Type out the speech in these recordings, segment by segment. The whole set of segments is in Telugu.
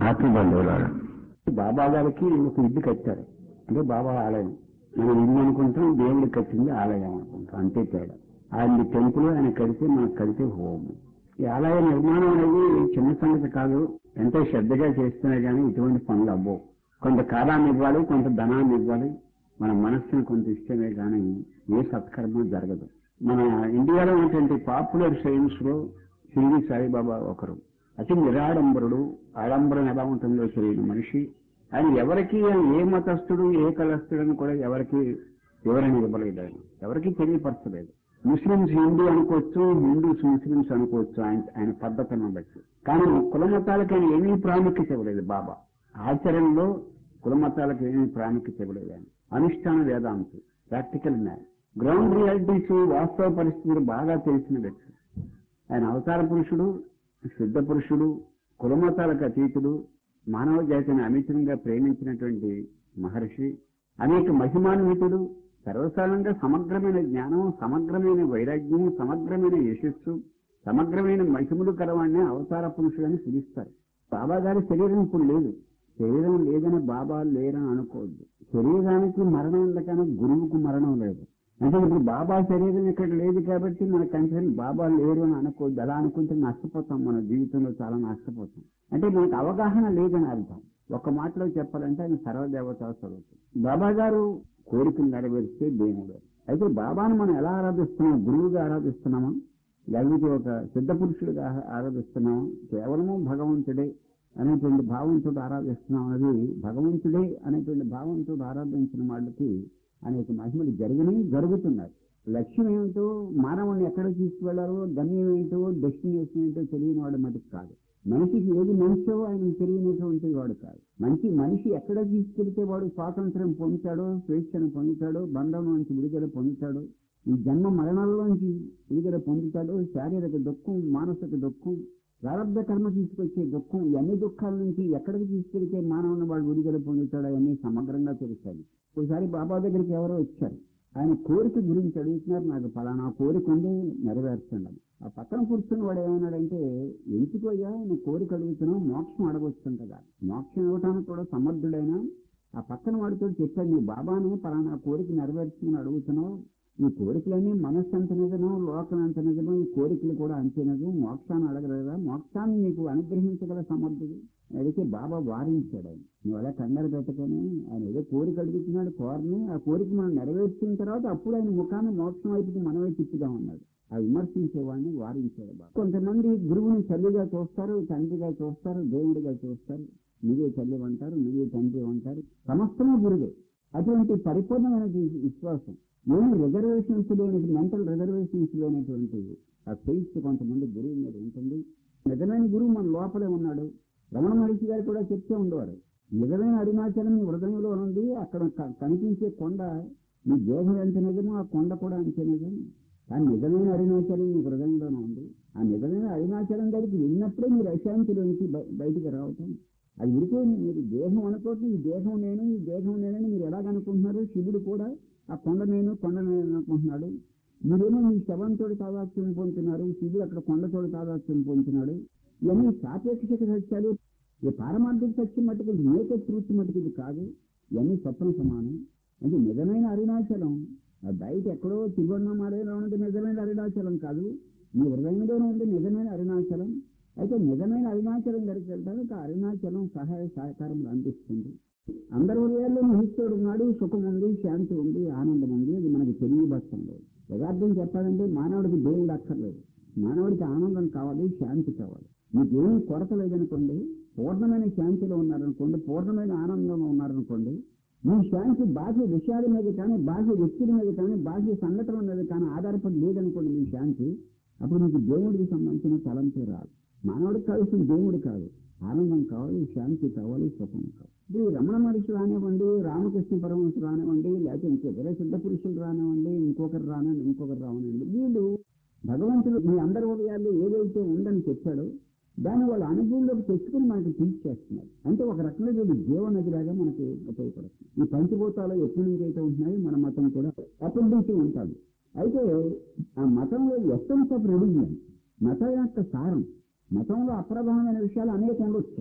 ఆత్మబంధువులు వాళ్ళు బాబా గారికి ఒక ఇల్లు కట్టారు అంటే బాబా ఆలయం మనం ఇల్లు అనుకుంటాం దేవుడు కట్టింది ఆలయం అనుకుంటాం అంతే తేడా ఆయన టెంపుల్ ఆయన కడితే మనకు కడితే హోమ్ ఈ ఆలయ నిర్మాణం అనేది చిన్న సంగతి కాదు ఎంతో శ్రద్ధగా చేస్తేనే కానీ ఇటువంటి పనులు అవ్వవు కొంత కాలాన్ని ఇవ్వాలి కొంత ధనాన్ని ఇవ్వాలి మన మనస్సును కొంత ఇష్టమే కానీ ఏ సత్కర్మ జరగదు మన ఇండియాలో ఉన్నటువంటి పాపులర్ సైన్స్ లో షిరిడి సాయిబాబా ఒకరు అతి నిరాడంబరుడు ఆడంబరం ఎలా ఉంటుందో తెలియని మనిషి ఆయన ఎవరికి ఏ మతస్థుడు ఏ కలస్థుడు అని కూడా ఎవరికి వివరణ ఇవ్వలేదు ఆయన ఎవరికి తెలియపరచలేదు ముస్లింస్ హిందూ అనుకోవచ్చు హిందూస్ ముస్లింస్ అనుకోవచ్చు ఆయన ఆయన పద్ధతిని బట్టి కానీ కుల మతాలకు ఆయన ఏమీ ప్రాముఖ్యత ఇవ్వలేదు బాబా ఆచరణలో కుల మతాలకు ఏమీ ప్రాముఖ్యత ఇవ్వలేదు ఆయన అనుష్ఠాన వేదాంతి ప్రాక్టికల్ మ్యాన్ గ్రౌండ్ రియాలిటీస్ వాస్తవ పరిస్థితులు బాగా తెలిసిన వ్యక్తి ఆయన అవతార పురుషుడు సిద్ధ పురుషుడు కులమతాలకు అతీతుడు మానవ జాతిని అమితంగా ప్రేమించినటువంటి మహర్షి అనేక మహిమాన్వితుడు సర్వసాధారణంగా సమగ్రమైన జ్ఞానం సమగ్రమైన వైరాగ్యం సమగ్రమైన యశస్సు సమగ్రమైన మహిములు కలవాడిని అవతార పురుషుడని పిలుస్తారు బాబా గారి శరీరం ఇప్పుడు లేదు శరీరం లేదని బాబా లేరని అనుకోవద్దు శరీరానికి మరణం ఉంది కానీ గురువుకు మరణం లేదు అంటే ఇప్పుడు బాబా శరీరం ఇక్కడ లేదు కాబట్టి మన కంచెలు బాబా లేరు అని అనుకోవద్దు అలా అనుకుంటే నష్టపోతాం మన జీవితంలో చాలా నష్టపోతాం అంటే మనకు అవగాహన లేదని అర్థం ఒక మాటలో చెప్పాలంటే ఆయన సర్వదేవతా స్వరూపం బాబా గారు కోరికలు నెరవేర్చే దేవుడు అయితే బాబాను మనం ఎలా ఆరాధిస్తున్నాం గురువుగా ఆరాధిస్తున్నామా లేకపోతే ఒక సిద్ధ పురుషుడిగా ఆరాధిస్తున్నామా కేవలము భగవంతుడే అనేటువంటి భావంతో ఆరాధిస్తున్నాం అనేది భగవంతుడే అనేటువంటి భావంతో ఆరాధించిన వాళ్ళకి అనేక మహిమలు జరిగినాయి జరుగుతున్నాయి లక్ష్యం ఏమిటో మానవుని ఎక్కడ తీసుకువెళ్లారో గమ్యం ఏంటో డెస్టినేషన్ ఏంటో తెలియని వాడు మటుకు కాదు మనిషికి ఏది మంచో ఆయన తెలియనటువంటి వాడు కాదు మంచి మనిషి ఎక్కడ తీసుకెళ్తే వాడు స్వాతంత్రం పొందుతాడో స్వేచ్ఛను పొందుతాడో బంధం నుంచి విడుదల పొందుతాడో ఈ జన్మ మరణాల్లోంచి విడుదల పొందుతాడో శారీరక దుఃఖం మానసిక దుఃఖం ప్రారంభ కర్మ తీసుకొచ్చే దుఃఖం ఈ అన్ని దుఃఖాల నుంచి ఎక్కడికి తీసుకెళ్తే మానవుని వాడు విడుదల పొందుతాడో అవన్నీ సమగ్రంగా తెలుస్తాయి ఒకసారి బాబా దగ్గరికి ఎవరో వచ్చారు ఆయన కోరిక గురించి అడుగుతున్నారు నాకు పలానా కోరిక ఉంది నెరవేర్చండి ఆ పక్కన కూర్చుని వాడు ఏమన్నాడంటే ఎందుకయ్యా ఆయన కోరిక అడుగుతున్నావు మోక్షం అడగొచ్చు కదా మోక్షం ఇవ్వటానికి కూడా సమర్థుడైన ఆ పక్కన వాడితో చెప్పాడు నీ బాబాని పలానా కోరిక నెరవేర్చమని అడుగుతున్నావు ఈ కోరికలన్నీ మనస్సు అంత నిజమో లోకం అంత నిజమో ఈ కోరికలు కూడా అంతే నిజం మోక్షాన్ని అడగలేదా మోక్షాన్ని నీకు అనుగ్రహించగల సమర్థుడు అడిగితే బాబా వారించాడు ఆయన నువ్వు అలా కంగారు పెట్టకని ఆయన ఏదో కోరిక అడుగుతున్నాడు కోరని ఆ కోరిక మనం నెరవేర్చిన తర్వాత అప్పుడు ఆయన ముఖాన్ని మోక్షం వైపుకి మనమే తిప్పుగా ఉన్నాడు ఆ విమర్శించేవాడిని వారించాడు బాబా కొంతమంది గురువుని తల్లిగా చూస్తారు తండ్రిగా చూస్తారు దేవుడిగా చూస్తారు నువ్వే తల్లి అంటారు నువ్వే తండ్రి అంటారు సమస్తము గురువే అటువంటి పరిపూర్ణమైన విశ్వాసం ఏమి రిజర్వేషన్స్ లేని మెంటల్ రిజర్వేషన్స్ లేనటువంటి ఆ ఫెయిత్ కొంతమంది గురువు మీద ఉంటుంది నిజమైన గురువు మన లోపలే ఉన్నాడు రమణ మహర్షి గారు కూడా చెప్తూ ఉండేవారు నిజమైన అరుణాచలం నీ హృదయంలో ఉంది అక్కడ క- కనిపించే కొండ నీ దేహం ఎంత నిజమో ఆ కొండ కూడా అంతే నిజం కానీ నిజమైన అరుణాచలం నీ హృదయంలోనే ఉంది ఆ నిజమైన అరుణాచలం దగ్గరికి వెళ్ళినప్పుడే మీరు అశాంతిలోంచి బయ- బయటికి రావటం అది ఉడికే మీరు దేహం అనుకోవటం ఈ దేహం నేను ఈ దేహం నేనని మీరు ఎలాగనుకుంటున్నారు శివుడు కూడా ఆ కొండ నేను కొండ నేను అనుకుంటున్నాడు మీరేమో మీ శవంతోడు తాదాత్యం పొందుతున్నారు శివుడు అక్కడ కొండతోడు తాదాత్యం పొందుతున్నాడు ఇవన్నీ సాపేక్షిక సత్యాలు ఈ పారమార్థిక సత్యం మట్టుకు నేత ట్రూత్ మట్టుకు ఇది కాదు ఇవన్నీ స్వప్న సమానం అంటే నిజమైన అరుణాచలం ఆ బయట ఎక్కడో తిరువണ്ണామలలో ఉన్నది నిజమైన అరుణాచలం కాదు మీ హృదయంలోనే ఉంది నిజమైన అరుణాచలం అయితే నిజమైన అరుణాచలం దగ్గరికి వెళ్తానికి ఆ అరుణాచలం సహాయ సహకారములు అందిస్తుంది అందరి హృదయాల్లో మహిస్తుడు ఉన్నాడు సుఖం ఉంది శాంతి ఉంది ఆనందం ఉంది అది మనకి తెలియబట్టం లేదు యథార్థం చెప్పాలంటే మానవుడికి దేవుడు అక్కర్లేదు మానవుడికి ఆనందం కావాలి శాంతి కావాలి మీకు ఏమీ కొరత లేదనుకోండి పూర్ణమైన శాంతిలో ఉన్నారనుకోండి పూర్ణమైన ఆనందంలో ఉన్నారనుకోండి మీ శాంతి బాహ్య విషయాల మీద కానీ బాహ్య వ్యక్తుల మీద కానీ బాహ్య సంఘటనల మీద కానీ ఆధారపడి లేదనుకోండి మీ శాంతి అప్పుడు మీకు దేవుడికి సంబంధించిన తలంపే రాదు మానవుడికి కావాల్సిన దేవుడు కాదు ఆనందం కావాలి శాంతి కావాలి సుఖం కావాలి ఇప్పుడు ఈ రమణ మహర్షి రానివ్వండి రామకృష్ణ పరమహంస రానివ్వండి లేకపోతే ఇంకో వేరే సిద్ధ పురుషులు రానివ్వండి ఇంకొకరు రానివ్వండి ఇంకొకరు రావనండి వీళ్ళు భగవంతుడు మీ అందరి హృదయాల్లో ఏదైతే ఉందని చెప్పాడో దాన్ని వాళ్ళ అనుభవంలోకి తెచ్చుకుని మనకి టీచ్ చేస్తున్నారు అంటే ఒక రకంగా వీళ్ళు జీవనదిలాగా మనకి ఉపయోగపడుతుంది ఈ పంచభూతాలు ఎప్పటి నుంచి అయితే ఉంటున్నాయో మన మతం కూడా అప్పటి నుంచి ఉంటుంది అయితే ఆ మతంలో ఎస్సెన్స్ ఆఫ్ రిలీజియన్ మతం యొక్క సారం మతంలో అప్రధానమైన విషయాలు అనేక ఉండొచ్చు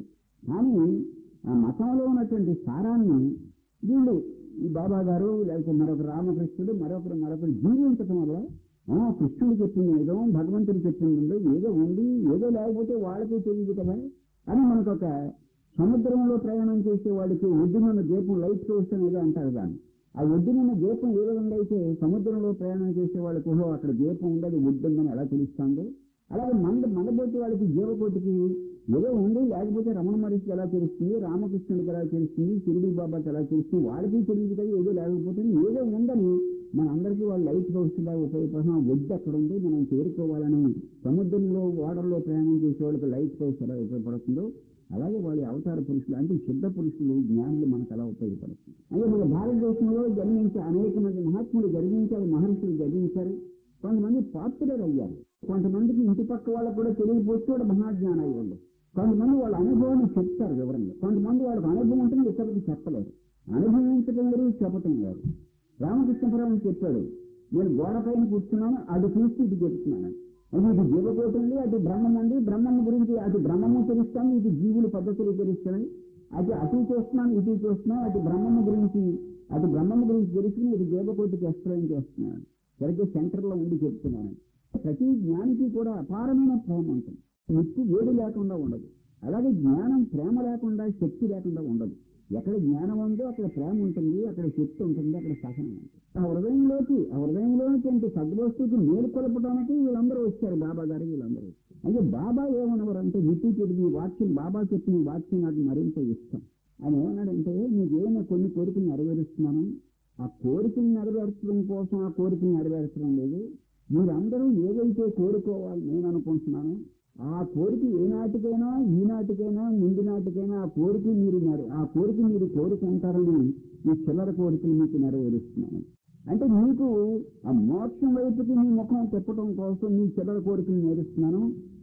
కానీ ఆ మతంలో ఉన్నటువంటి సారాన్ని వీళ్ళు ఈ బాబా గారు లేకపోతే మరొక రామకృష్ణుడు మరొకరు మరొకరు జీవించటం వల్ల ఆ, కృష్ణుడు చెప్పింది ఏదో భగవంతుడు చెప్పింది ఉందో ఏదో ఉంది ఏదో లేకపోతే వాళ్ళకే తెలియదు కదా అని మనకు ఒక సముద్రంలో ప్రయాణం చేసే వాడికి ఒడ్డునున్న దీపం లైట్ సోర్స్ అనేది అంటారు దాన్ని ఆ ఒడ్డునున్న దీపం ఏ విధంగా అయితే సముద్రంలో ప్రయాణం చేసే వాళ్ళకి ఓహో అక్కడ దీపం ఉండదు ఒడ్డుందని ఎలా తెలుస్తుందో అలాగే మంద మందబోటి వాళ్ళకి జీవకోటికి ఏదో ఉంది లేకపోతే రమణ మహర్షికి ఎలా తెలుస్తుంది రామకృష్ణుడికి ఎలా తెలుస్తుంది షిరిడి బాబాకి ఎలా తెలుస్తుంది వాళ్ళకి తెలియదు కదా ఏదో లేకపోతే ఏదో ఉందని మన అందరికీ వాళ్ళు లైట్ హౌస్ లా ఉపయోగపడుతున్న ఒడ్డు అక్కడ ఉంది మనం చేరుకోవాలని సముద్రంలో ఓడల్లో ప్రయాణం చేసే వాళ్ళకి లైట్ హౌస్ ఎలా ఉపయోగపడుతుందో అలాగే వాళ్ళ అవతార పురుషులు అంటే సిద్ధ పురుషులు జ్ఞానులు మనకు అలా ఉపయోగపడుతుంది అంటే మన భారతదేశంలో జన్మించే అనేక మంది మహాత్ములు జరిగించారు మహర్షులు జరిగించారు కొంతమంది పాపులర్ అయ్యారు కొంతమందికి ఇంటి పక్క వాళ్ళకు కూడా తెలియకపోతే కూడా మహాజ్ఞానం అయ్యారు కొంతమంది వాళ్ళ అనుభవాన్ని చెప్తారు వివరంగా కొంతమంది వాళ్ళకి అనుభవం ఉంటే ఇతరులకు చెప్పలేరు అనుభవించడం వేరు చెప్పటం వేరు రామకృష్ణపురం చెప్పాడు నేను గోడ పైన కూర్చున్నాను అది చూసి ఇది చెప్తున్నాను అది ఇది జీవకోటి ఉంది అటు బ్రహ్మం ఉంది బ్రహ్మం గురించి అటు బ్రహ్మము తెలుస్తాను ఇటు జీవుల పద్ధతులు తెలుస్తున్నాయి అటు అటు చూస్తున్నాను ఇటు చూస్తున్నాను అటు బ్రహ్మము గురించి అటు బ్రహ్మము గురించి తెలుసుకుని ఇది జీవకోటికి ఎక్స్ప్లెయిన్ చేస్తున్నాను సరిగ్గా సెంటర్లో ఉండి చెప్తున్నాను ప్రతి జ్ఞానికి కూడా అపారమైన ప్రేమ ఉంటుంది నిత్య వేడి లేకుండా ఉండదు అలాగే జ్ఞానం ప్రేమ లేకుండా శక్తి లేకుండా ఉండదు ఎక్కడ జ్ఞానం ఉందో అక్కడ ప్రేమ ఉంటుంది అక్కడ శక్తి ఉంటుంది అక్కడ సహనం ఉంటుంది ఆ హృదయంలోకి ఆ హృదయంలోకి అంటే సద్వస్తుకి మేలు కొలపడానికి వీళ్ళందరూ వచ్చారు బాబా గారు వీళ్ళందరూ వచ్చారు. అంటే బాబా ఏమన్నవారు అంటే విట్టి ఈ వాక్యం బాబా చెప్పిన ఈ వాక్యం నాకు మరింత ఇష్టం ఆయన ఏమన్నాడంటే నీకేమైనా కొన్ని కోరికలు నెరవేరుస్తున్నాను ఆ కోరికలు నెరవేర్చడం కోసం ఆ కోరికలు నెరవేర్చడం లేదు మీరందరూ ఏదైతే కోరుకోవాలి నేను అనుకుంటున్నాను ఆ కోరిక ఏనాటికైనా ఈనాటికైనా ముందు నాటికైనా ఆ కోరిక మీరు నెర- ఆ కోరిక మీరు కోరుకుంటారని ఈ చిల్లర కోరికలు మీకు నెరవేరుస్తున్నాను అంటే మీకు ఆ మోక్షం వైపుకి మీ ముఖం తిప్పడం కోసం మీ చిల్లర కోరికలు నేరుస్తున్నాను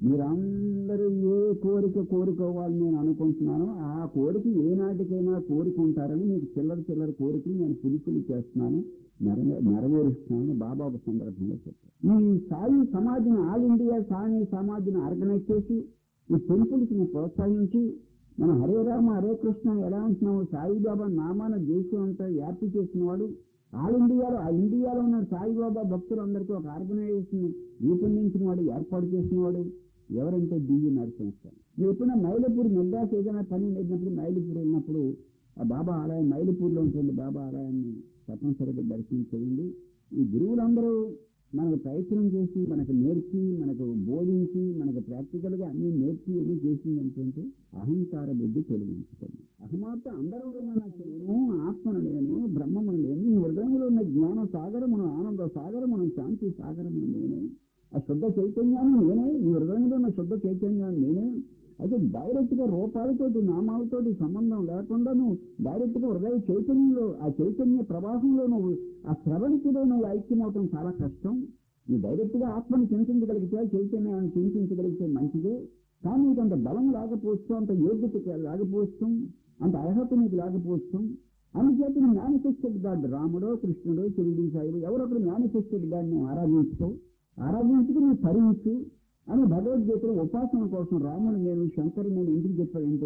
మీరందరూ ఏ కోరిక కోరుకోవాలని నేను అనుకుంటున్నాను ఆ కోరిక ఏనాటికైనా కోరుకుంటారని మీకు చిల్లర చిల్లర కోరికలు నేను పిలుపులు చేస్తున్నాను నెరవే నెరవేరుస్తున్నాను బాబా ఒక సందర్భంలో చెప్పారు ఈ సాయి సమాధిని ఆల్ ఇండియా సాయి సమాధిని ఆర్గనైజ్ చేసి ఈ టెంపుల్స్ ని ప్రోత్సహించి మన హరే రామ హరే కృష్ణ అని ఎలా అంటున్నాము సాయిబాబా నామాన దేశం అంతా వ్యాప్తి చేసిన వాడు ఆల్ ఇండియాలో ఆ ఇండియాలో ఉన్న సాయిబాబా భక్తులందరికీ ఒక ఆర్గనైజేషన్ రూపొందించిన వాడు ఏర్పాటు చేసిన వాడు ఎవరంటే డివి నరసింహస్వామి మీరు ఎప్పుడైనా మైలపూర్ మెడ్రాస్ ఏదైనా పని వెళ్ళినప్పుడు మైలపూర్ వెళ్ళినప్పుడు ఆ బాబా ఆలయం మైలపూర్లో ఉంటుంది బాబా ఆలయాన్ని తప్పనిసరిగా దర్శనం చేయండి ఈ గురువులందరూ మనకు ప్రయత్నం చేసి మనకు నేర్పి మనకు బోధించి మనకు ప్రాక్టికల్ గా అన్ని నేర్పి అన్ని చేసింది ఏంటంటే అహంకార బుద్ధి తొలగించుకోండి అహమాత్మ అందరూ నేను ఆత్మను నేను బ్రహ్మను నేను ఈ హృదయంలో ఉన్న జ్ఞాన సాగరమును ఆనంద సాగరమును శాంతి సాగరమును నేనే ఆ శుద్ధ చైతన్యాన్ని నేనే ఈ హృదయంలో ఉన్న శుద్ధ చైతన్యాన్ని నేనే అయితే డైరెక్ట్ గా రూపాలతోటి నామాలతోటి సంబంధం లేకుండా నువ్వు డైరెక్ట్ గా హృదయ చైతన్యంలో ఆ చైతన్య ప్రవాహంలో నువ్వు ఆ శ్రవణికిలో నువ్వు ఐక్యమవటం చాలా కష్టం నువ్వు డైరెక్ట్ గా ఆత్మని చింతించగలిగితే చైతన్యాన్ని చింతించగలిగితే మంచిదే కానీ నీకు అంత బలం లేకపోవచ్చు అంత యోగ్యత లేకపోవచ్చు అంత అర్హత నీకు లేకపోవచ్చు అందుచేత నువ్వు మేనిఫెస్టెడ్ గాడ్ రాముడో కృష్ణుడో షిరిడి సాయిబు ఎవరొకరు మేనిఫెస్టెడ్ గాడ్ నువ్వు ఆరాధించుకో ఆరాధించుకు నువ్వు తరించు అని భగవద్గీతలో ఉపాసన కోసం రాముడు నేను శంకరుడు నేను ఎందుకు చెప్పాడంటే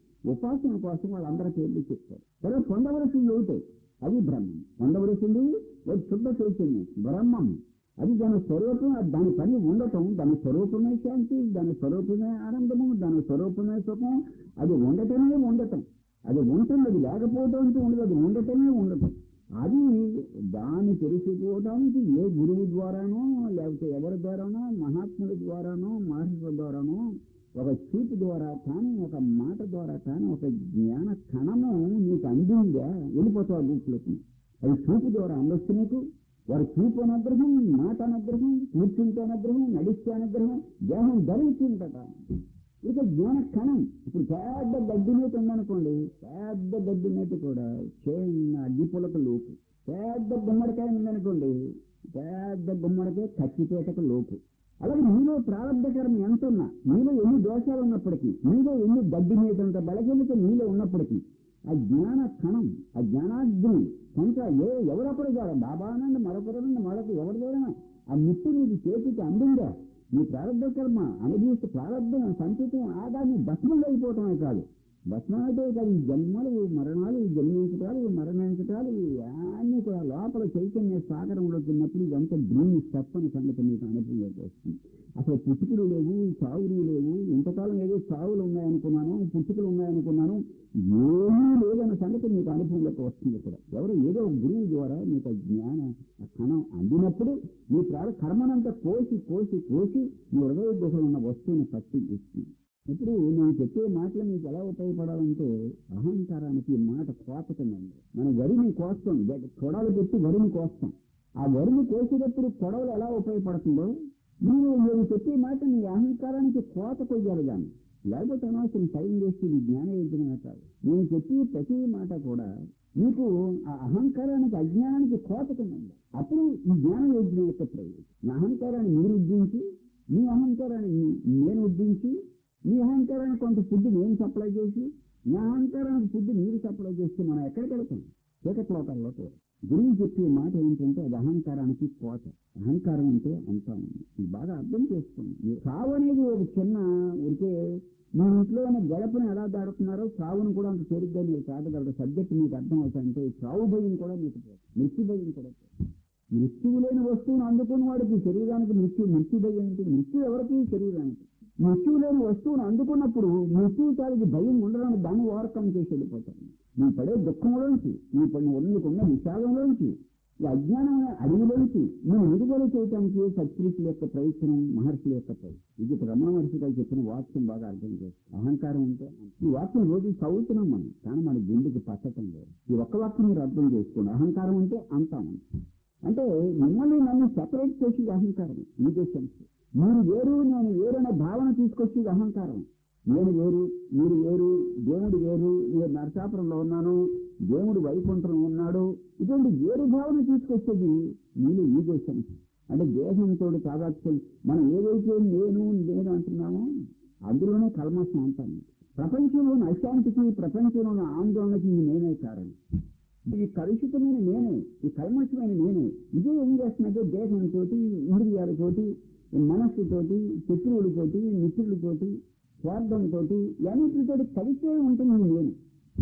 ఉపాసన కోసం వాళ్ళందరి పేర్లు చెప్పారు సరే పొందవలసింది ఒకటే అది బ్రహ్మం పొందవలసింది ఒక శుద్ధ చైతన్యం బ్రహ్మం అది దాని స్వరూపం అది దాని పని ఉండటం దాని స్వరూపమే శాంతి దాని స్వరూపమే ఆనందము దాని స్వరూపమే సుఖం అది ఉండటమే ఉండటం అది ఉంటుంది అది లేకపోవటం అంటూ ఉండదు అది ఉండటమే ఉండటం అది దాన్ని తెలుసుకోవడానికి ఏ గురువు ద్వారానో లేకపోతే ఎవరి ద్వారానో మహాత్ముడి ద్వారానో మహర్షుల ద్వారానో ఒక చూపు ద్వారా కానీ ఒక మాట ద్వారా కానీ ఒక జ్ఞాన కణము నీకు అందిందా వెళ్ళిపోతావు ఆ గుంపులోకి అది చూపు ద్వారా అందొచ్చు నీకు వారి చూపు అనుగ్రహం మాట అనుగ్రహం కూర్చుంటే అనుగ్రహం నడిస్తే అనుగ్రహం దేహం ధరించిందట ఇక జ్ఞాన కణం ఇప్పుడు పెద్ద గడ్డి మీద ఉందనుకోండి పెద్ద గడ్డి మీద కూడా చిన్న అగ్గిపులకు లోపు పెద్ద గుమ్మడికాయ ఉందనుకోండి పెద్ద గుమ్మడికాయ కత్తిపేటకు లోపు అలాగే మీలో ప్రారంభ కర్మ ఎంత ఉన్నా మీలో ఎన్ని దోషాలు ఉన్నప్పటికీ మీలో ఎన్ని గడ్డి మీదంత బలహీనత మీలో ఉన్నప్పటికీ ఆ జ్ఞాన కణం ఆ జ్ఞానాగ్ని కొంత ఏ ఎవరొకరు కాదు బాబానండి మరొకరునండి మరొక ఎవరి ద్వారా ఆ మిట్టు నీకు చేతికి అందిందా నీ ప్రారంభ కర్మ అనుభవిస్తే ప్రారంభం సంచితం ఆదాన్ని భస్మం అయిపోవటమే కాదు భస్మం అంటే కాదు ఈ జన్మలు మరణాలు జన్మించటాలు మరణించటాలు అన్నీ కూడా లోపల చైతన్య సాగరంలోకి ఉన్నప్పుడు ఇదంతా భూమి తప్పని సంగతి మీకు అనుభవంలోకి వస్తుంది అసలు పుట్టుకలు లేవు చావులు లేవు ఇంతకాలం ఏదో చావులు ఉన్నాయనుకున్నాను పుట్టుకలు ఉన్నాయనుకున్నాను ఏమీ లేదన్న సంగతి మీకు అనుభవంలోకి వస్తుంది ఇక్కడ ఎవరు ఏదో ఒక గురువు ద్వారా మీకు ఆ జ్ఞాన ఆ కణం అందినప్పుడు మీ ప్రాణ కర్మనంతా కోసి కోసి కోసి మీ హృదయ గుహలో ఉన్న వస్తువుని పట్టి ఇస్తుంది ఇప్పుడు నేను చెప్పే మాటలు మీకు ఎలా ఉపయోగపడాలంటే అహంకారానికి ఈ మాట కోపతుందండి మనం వరిని కోస్తాం గ- కొడవలు పెట్టి వరిని కోస్తాం ఆ వరిని కోసేటప్పుడు కొడవలు ఎలా ఉపయోగపడుతుందో మీరు నేను చెప్పే మాట మీ అహంకారానికి కోత కొయ్యాలి కానీ లేకపోతే అనవసరం టైం వేస్ట్ ఇది జ్ఞానయుద్ధమే కాదు నేను చెప్పే ప్రతి మాట కూడా మీకు ఆ అహంకారానికి అజ్ఞానానికి కోతకుందండి అప్పుడు ఈ జ్ఞాన యజ్ఞం యొక్క ప్రయోజనం నా అహంకారాన్ని మీరు ఉద్దించి మీ అహంకారాన్ని నేను ఉద్దించి మీ అహంకారానికి కొంత ఫుడ్ నేను సప్లై చేసి నా అహంకారానికి ఫుడ్ మీరు సప్లై చేస్తే మనం ఎక్కడికి వెళ్తాం చీకటి లోకాల్లోకి గురువు చెప్పే మాట ఏంటంటే అది అహంకారానికి కోత అహంకారం అంటే అంతా ఉంది ఇది బాగా అర్థం చేసుకోండి సావు అనేది ఒక చిన్న ఉరికే మీ ఇంట్లో ఉన్న గడపని ఎలా దాడుతున్నారో సావును కూడా అంత తేలిగ్గా మీరు దాటగలరు సబ్జెక్ట్ మీకు అర్థం అవుతాయంటే సావు భయం కూడా మీకు పోదు. మృత్యు భయం కూడా పోదు. మృత్యువు లేని వస్తువును అందుకున్న వాడికి శరీరానికి మృత్యు మృత్యు భయం ఏంటి మృత్యు ఎవరికి శరీరానికి మృత్యువు లేని వస్తువును అందుకున్నప్పుడు మృత్యువు తాలూకు భయం ఉండడానికి దాన్ని ఓవర్కమ్ చేసి వెళ్ళిపోతారు నీ పడే దుఃఖంలోంచి నీ పడిన నీకున్న విషాదంలోంచి ఈ అజ్ఞానమైన అడవిలోంచి నువ్వు విడుదల చేయడానికి సత్పురుషుల యొక్క ప్రయత్నం మహర్షుల యొక్క ప్రయత్నం ఇది ఇప్పుడు రమణ మహర్షి గారు చెప్పిన వాక్యం బాగా అర్థం చేసుకో అహంకారం ఉంటే ఈ వాక్యం రోజు చదువుతున్నాం మనం కానీ మన గుండెకి పచ్చటం లేదు ఈ ఒక్క వాక్యం మీరు అర్థం చేసుకోండి అహంకారం అంటే అంతా ఉంది అంటే మిమ్మల్ని నన్ను సెపరేట్ చేసేది అహంకారం మీదే సెన్స్ మీరు వేరు నేను వేరనే భావన తీసుకొచ్చేది అహంకారం నేను వేరు మీరు వేరు దేవుడు వేరు నేను నరసాపురంలో ఉన్నాను దేవుడు వైకుంఠంలో ఉన్నాడు ఇటువంటి వేరు భావన తీసుకొచ్చేది మీరు ఈగో సెన్స్ అంటే దేహంతో తాదాత్యం మనం ఏదైతే నేను నేను అంటున్నామో అందులోనే కల్మషం అంటాను ప్రపంచంలోని అశాంతికి ప్రపంచంలోని ఆందోళనకి ఈ నేనే కారణం ఈ కలుషితమైన నేనే ఈ కల్మషమైన నేనే ఇదే ఏం చేస్తున్నట్టే దేహంతో ఇంద్రియాలతోటి మనస్సుతోటి శత్రువులతోటి మిత్రులతోటి స్వార్థంతో అన్నిటితో కలిసే ఉంటుంది నేను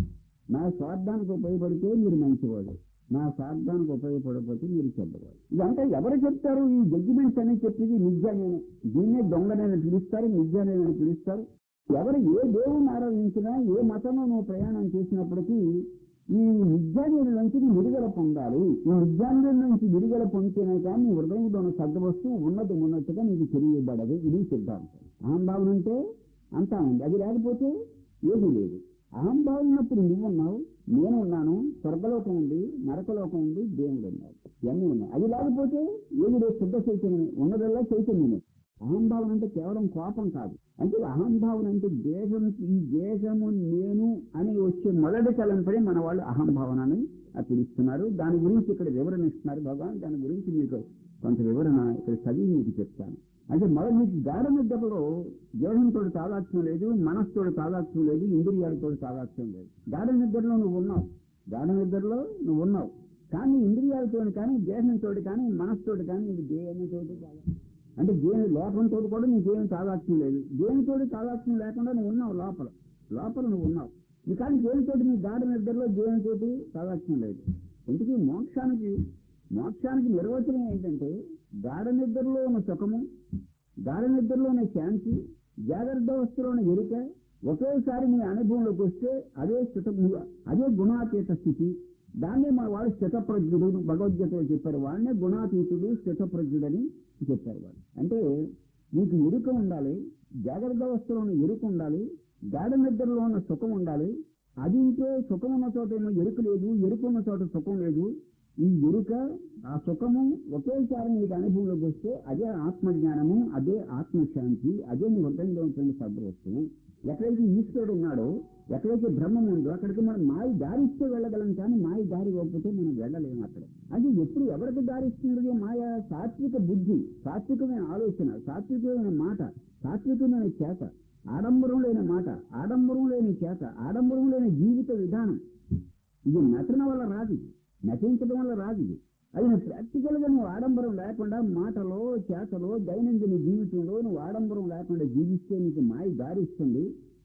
నా స్వార్థానికి ఉపయోగపడితే మీరు మంచివాడు నా స్వార్థానికి ఉపయోగపడకపోతే మీరు చెడ్డవాడు ఇదంతా ఎవరు చెప్తారు ఈ జడ్జిమెంట్స్ అనేది చెప్పేది నిజానేనే దీన్నే దొంగనని పిలుస్తారు నిజానేనని పిలుస్తారు ఎవరు ఏ దేవుని ఆరాధించినా ఏ మతంలో నువ్వు ప్రయాణం చేసినప్పటికీ ఈ విద్యార్థుల నుంచి నువ్వు విడుదల పొందాలి ఈ విద్యార్థుల నుంచి విడుదల పొందితేనే కానీ నీ హృదయంలో ఉన్న సద్వస్తువు ఉన్నది ఉన్నట్టుగా నీకు తెలియబడదు ఇది సిద్ధాంతం అహంభావన అంటే అంతా ఉంది అది లేకపోతే ఏమీ లేదు అహంభావం ఉన్నప్పుడు నువ్వున్నావు నేను ఉన్నాను స్వర్గలోకం ఉంది నరకలోకం ఉంది దేవుడు ఉన్నాడు ఇవన్నీ ఉన్నాయి అది లేకపోతే ఏది లేదు శుద్ధ చైతన్యం ఉన్నదల్లా చైతన్యమే అహంభావన అంటే కేవలం కోపం కాదు అంటే అహంభావన అంటే దేశం ఈ దేశము నేను అని వచ్చే మొదటి తలంపడే మన వాళ్ళు అహంభావన అని పిలుస్తున్నారు దాని గురించి ఇక్కడ వివరణ ఇస్తున్నారు భగవాన్ దాని గురించి మీకు కొంత వివరణ ఇక్కడ చదివి మీకు చెప్తాను అంటే మొదటి మీకు గాఢ నిద్రలో దేహంతో తాదాత్మ్యం లేదు మనస్సుతో తాదాత్మ్యం లేదు ఇంద్రియాలతో తాదాత్మ్యం లేదు గాఢ నిద్రలో నువ్వు ఉన్నావు గాఢ నిద్రలో నువ్వు ఉన్నావు కానీ ఇంద్రియాలతో కానీ దేహంతో కానీ మనస్సుతో కానీ నీకు దేహంతో అంటే దేని లోపంతో కూడా నీకేం తాదాత్మ్యం లేదు దేనితో తాదాత్మ్యం లేకుండా నువ్వు ఉన్నావు లోపల లోపల నువ్వు ఉన్నావు నీ కానీ దేనితోటి నీ గాఢ నిద్రలో దేనితోటి తాదాత్మ్యం లేదు ఇంటికి మోక్షానికి మోక్షానికి నిర్వచనం ఏంటంటే గాఢ నిద్రలో ఉన్న సుఖము గాఢ నిద్రలోని శాంతి జాగ్రత్త అవస్థలోని ఎరుక ఒకేసారి నీ అనుభవంలోకి వస్తే అదే స్థిత అదే గుణాతీత స్థితి దాన్నే మన వాడు స్థితప్రజ్ఞుడు భగవద్గీతలో చెప్పారు వాడినే గుణాతీతుడు స్థితప్రజ్ఞుడని చెప్పారు వాడు అంటే నీకు ఎరుక ఉండాలి జాగ్రత్త అవస్థలోని ఎరుక ఉండాలి గాఢ నిద్రలో ఉన్న సుఖం ఉండాలి అది ఉంటే సుఖం ఉన్న చోట ఏమో ఎరుక లేదు ఎరుక ఉన్న చోట సుఖం లేదు ఈ ఎరుక ఆ సుఖము ఒకేసారి నీకు అనుభవంలోకి వస్తే అదే ఆత్మజ్ఞానము అదే ఆత్మశాంతి అదే నీ హృదయంలో ఉంటుంది సద్వస్తువు ఎక్కడైతే ఈశ్వరుడు ఉన్నాడో ఎక్కడైతే బ్రహ్మం ఉందో అక్కడికి మనం మాయ దారిస్తే వెళ్ళగలం కానీ మాయ దారి ఇవ్వకపోతే మనం వెళ్ళలేము అక్కడ అది ఎప్పుడు ఎవరికి దారిస్తున్నది మాయ సాత్విక బుద్ధి సాత్వికమైన ఆలోచన సాత్వికమైన మాట సాత్వికమైన చేత ఆడంబరం లేని మాట ఆడంబరం లేని చేత ఆడంబరం లేని జీవిత విధానం ఇది నటన వల్ల రాదు ఇది. నటించడం వల్ల రాదు ఇది అది నువ్వు ప్రాక్టికల్ గా నువ్వు ఆడంబరం లేకుండా మాటలో చేతలో దైనందిన జీవితంలో నువ్వు ఆడంబరం లేకుండా జీవిస్తే నీకు మాయ దారిస్తుంది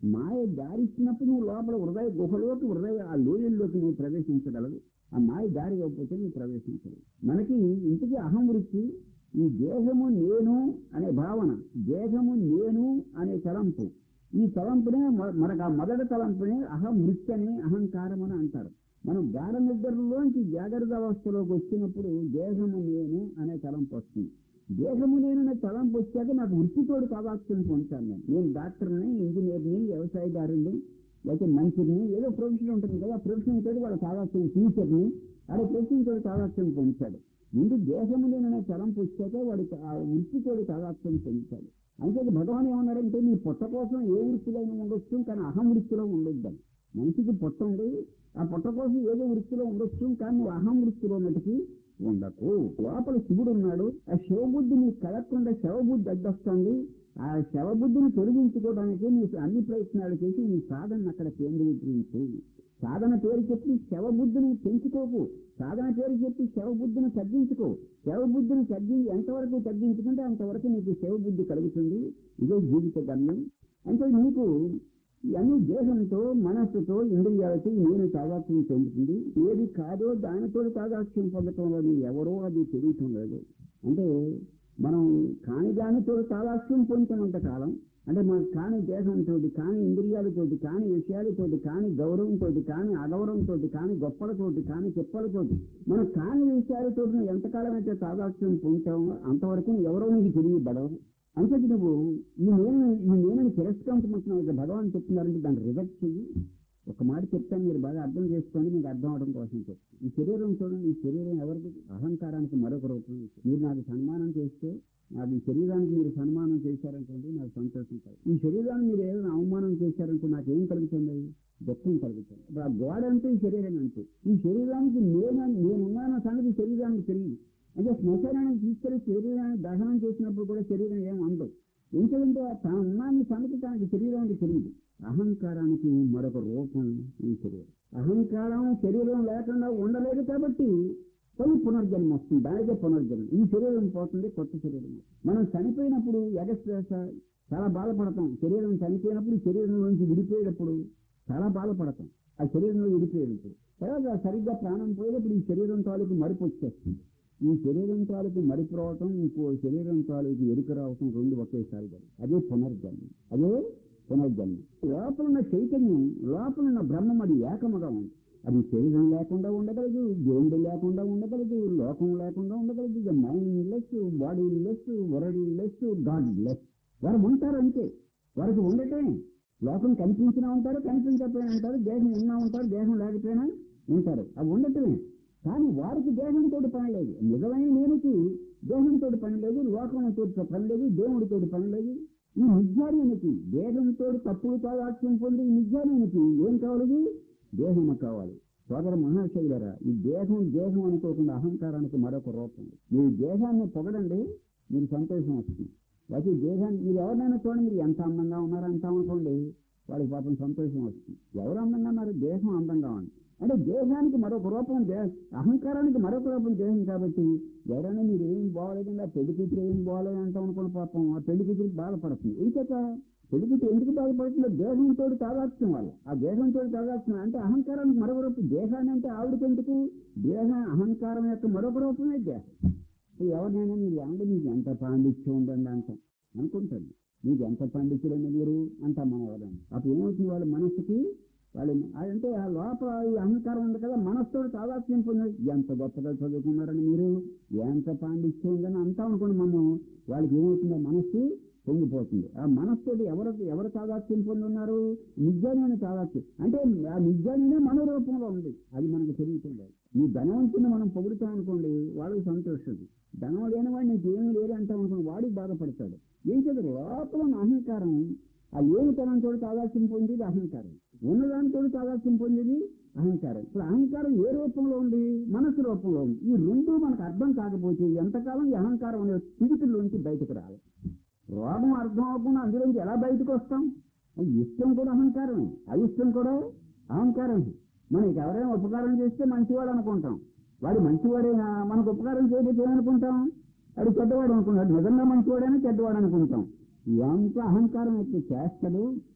మాయ దారిచ్చినప్పుడు నువ్వు లోపల హృదయ గుహలోకి హృదయ ఆ లోయల్లోకి నువ్వు ప్రవేశించగలవు ఆ మాయ దారి ఇవ్వకపోతే నువ్వు ప్రవేశించలేవు మనకి ఇంటికి అహం వృత్తి ఈ దేహము నేను అనే భావన దేహము నేను అనే తలంపు ఈ తలంపునే మొ- మనకు ఆ మొదటి తలంపునే అహం వృత్తి అని అహంకారం అని అంటారు మనం గాఢ నిద్రలోంచి జాగ్రత్త అవస్థలోకి వచ్చినప్పుడు దేహము నేను అనే తలంపు వస్తుంది దేహము నేను అనే తలంపు వచ్చాక నాకు వృత్తితోడు కావాల్సిన పొందుతాను నేను నేను డాక్టర్ని ఇంజనీర్ని వ్యవసాయదారుని లేకపోతే మంచిని ఏదో ప్రొఫెషన్ ఉంటుంది కదా ప్రొఫెషన్ తోటి వాళ్ళు కావాల్సిన టీచర్ని అదే ప్రొఫెషన్ తోటి కావాల్సిన పొందుతాడు ముందు దేహము లేననే తలంపు వచ్చాక వాడికి ఆ వృత్తితోటి కావాల్సిన పొందుతాడు అయితే భగవాన్ ఏమన్నాడంటే నీ పొట్ట కోసం ఏ వృత్తిలో అయినా ఉండొచ్చు కానీ అహం వృత్తిలో ఉండొద్దని మనిషికి పొట్ట ఉంది ఆ పొట్ట కోసం ఏదో వృత్తిలో ఉండొచ్చు కానీ నువ్వు అహం వృత్తిలో మటుకి ఉండకు లోపల శివుడు ఉన్నాడు ఆ శివబుద్ధి నీకు కలగకుండా శవబుద్ధి అడ్డొస్తుంది ఆ శవబుద్ధిని తొలగించుకోవడానికి నీ అన్ని ప్రయత్నాలు చేసి నీ సాధన అక్కడ కేంద్రీకరించు సాధన పేరు చెప్పి శవబుద్ధిని పెంచుకోకు సాధన పేరు చెప్పి శవబుద్ధిని తగ్గించుకో శవబుద్ధిని తగ్గి ఎంతవరకు తగ్గించుకుంటే అంతవరకు నీకు శవబుద్ధి కలుగుతుంది ఇదే జీవిత గమ్యం అంటే నీకు ఇవన్నీ దేహంతో మనస్సుతో ఇంద్రియాలతో నేను తాదాత్మ్యం చెందుతుంది ఏది కాదో దానితో తాదాత్మ్యం పొందటంలో మీరు ఎవరో అది తెలియటం లేదు అంటే మనం కాని దానితో తాదాత్మ్యం పొందుతున్నంత కాలం అంటే మన కాని దేహంతో కాని ఇంద్రియాలతోటి కాని విషయాలతోటి కాని గౌరవంతో కాని అగౌరవంతో కాని గొప్పలతోటి కాని చెప్పలతోటి మనం కాని విషయాలతో ఎంతకాలం అయితే తాదాత్మ్యం పొందుతామో అంతవరకు ఎవరో నీకు తెలియబడవు అంతటి నువ్వు ఈ నేను ఈ నేనని తిరస్కరించమంటున్నావు ఇక భగవాన్ చెప్తున్నారంటే దాన్ని రిజెక్ట్ చెయ్యి ఒక మాట చెప్తాను మీరు బాగా అర్థం చేసుకోండి మీకు అర్థం అవడం కోసం చెప్తాను ఈ శరీరం చూడండి ఈ శరీరం ఎవరిది అహంకారానికి మరొక రూపం మీరు నాకు సన్మానం చేస్తే నాకు ఈ శరీరానికి మీరు సన్మానం చేశారనుకోండి నాకు సంతోషం కాదు ఈ శరీరాన్ని మీరు ఏదైనా అవమానం చేశారనుకో నాకు ఏం కలుగుతుంది దుఃఖం కలుగుతుంది ఇప్పుడు ఆ గోడ అంటే ఈ శరీరం అంటే ఈ శరీరానికి నేను నేనున్నాన సంగతి శరీరానికి తెలియదు అంటే శ్మశానానికి తీసుకెళ్లి శరీరాన్ని దహనం చేసినప్పుడు కూడా శరీరం ఏం అందదు ఎందుకంటే తాను ఉన్నాన్ని సంగతి తనకి శరీరానికి తెలియదు అహంకారానికి మరొక రూపం ఈ శరీరం అహంకారం శరీరం లేకుండా ఉండలేదు కాబట్టి కొన్ని పునర్జన్మ వస్తుంది దానికే పునర్జన్మ ఈ శరీరం పోతుంది కొత్త శరీరం మనం చనిపోయినప్పుడు ఎగస్ట్రేస చాలా బాధపడతాం శరీరం చనిపోయినప్పుడు ఈ శరీరం నుంచి విడిపోయేటప్పుడు చాలా బాధపడతాం ఆ శరీరంలో విడిపోయేటప్పుడు తర్వాత సరిగ్గా ప్రాణం పోయేటప్పుడు ఈ శరీరం తాలూకు మరుపు వచ్చేస్తుంది ఈ శరీరం తాలూకు మరిపు రావటం ఇంకో శరీరం తాలూకు ఎరుక రావటం రెండు ఒకేసారి జరుగుతుంది. అదే పునర్జన్మ అదే పునర్జన్మ లోపల ఉన్న చైతన్యం లోపల ఉన్న బ్రహ్మం అది ఏకముగా ఉంది అది శరీరం లేకుండా ఉండగలదు దేవుడు లేకుండా ఉండగలదు లోకం లేకుండా ఉండగలదు ఇక mindless bodiless worldless godless వారు ఉంటారు అంతే వారికి ఉండటే లోకం కనిపించినా ఉంటారు కనిపించకపోయినా ఉంటారు దేహం ఉన్నా ఉంటారు దేహం లేకపోయినా ఉంటారు అవి ఉండటమే కానీ వారికి దేహంతో పని లేదు నిజమైన నేనుకి దేహంతో పని లేదు లోకంతో పని లేదు దేవుడితో పని లేదు ఈ నిజ్ఞానికి దేహంతో తప్పులు తాదాత్మ్యం పొంది ఈ నిజ్ఞానికి ఏం కావాలి దేహము కావాలి సోదర మహాశైలరా ఈ దేహం దేహం అనుకోకుండా అహంకారానికి మరొక రూపం మీ దేహాన్ని పొగడండి మీరు సంతోషం వస్తుంది అయితే దేహాన్ని మీరు ఎవరినైనా చూడండి మీరు ఎంత అందంగా ఉన్నారో అంత అనుకోండి వాళ్ళకి పాపం సంతోషం వస్తుంది ఎవరు అందంగా ఉన్నారు దేహం అందంగా ఉంది అంటే దేహానికి మరొక రూపం దే- అహంకారానికి మరొక రూపం దేహం కాబట్టి ఎవరైనా మీరు ఏం బాగోలేదండి ఆ పెళ్లి కూతురు ఏం బాగోలేదు అంటాం అనుకోండి పాపం ఆ పెళ్లి కూతురికి బాధపడుతుంది ఇంకేక పెళ్లి కూతురు ఎందుకు బాధపడుతుందో దేహంతో తాదాత్యం వల్ల ఆ దేహంతో తాదాత్యం అంటే అహంకారానికి మరొక రూపం దేహాన్ని అంటే ఆవిడకి ఎందుకు దేహ అహంకారం యొక్క మరొక రూపమే దేహం ఇప్పుడు ఎవరినైనా మీరు ఏమంటే మీకు ఎంత పాండిత్యం ఉందండి అంటాం అనుకుంటాను మీకు ఎంత పండితులండి మీరు అంటాం మనం ఎవరైనా అప్పుడు ఏమవుతుంది వాళ్ళ మనసుకి వాళ్ళు అంటే ఆ లోపల ఈ అహంకారం ఉంది కదా మనసుతో తాదాత్మ్యం పొంది ఎంత గొప్పగా చదువుకున్నారని మీరు ఎంత పాండిత్యం ఉందని అంతా అనుకోండి మనం వాళ్ళకి ఏమవుతుందో మనస్సు పొంగిపోతుంది ఆ మనస్సుతో ఎవరు ఎవరు తాదాత్మ్యం పొంది ఉన్నారు నిజాన్ని తాదాత్మ్యం అంటే ఆ నిజాన్ని మన రూపంలో ఉంది అది మనకు తెలియకుండా ఈ ధనవంతుని మనం పొగుడుతాం అనుకోండి వాళ్ళకి సంతోషం ధనం లేని వాడు నీకు ఏమీ లేదు అంటాం అనుకోండి వాడికి బాధపడతాడు ఏం చేద్దాం లోపల ఉన్న అహంకారం ఆ లేని తనంతో తాదాత్యం పొందేది అహంకారం ఉన్నదానితో తాదాత్యం పొందేది అహంకారం ఇప్పుడు అహంకారం ఏ రూపంలో ఉంది మనసు రూపంలో ఉంది ఈ రెండు మనకు అర్థం కాకపోతే ఎంతకాలం ఈ అహంకారం అనే స్థితిలోంచి బయటకు రాలి రోగం అర్థం అవ్వకుండా అందులోంచి ఎలా బయటకు వస్తాం అది ఇష్టం కూడా అహంకారమే అయిష్టం కూడా అహంకారమే మనకి ఎవరైనా ఉపకారం చేస్తే మంచివాడు అనుకుంటాం వాడు మంచివాడైనా మనకు ఉపకారం చేయకపోతే ఏమనుకుంటాం వాడు చెడ్డవాడు అనుకుంటాడు నిజంగా మంచివాడైనా చెడ్డవాడు అనుకుంటాం ఎంత అహంకారం అయితే చేస్తాడు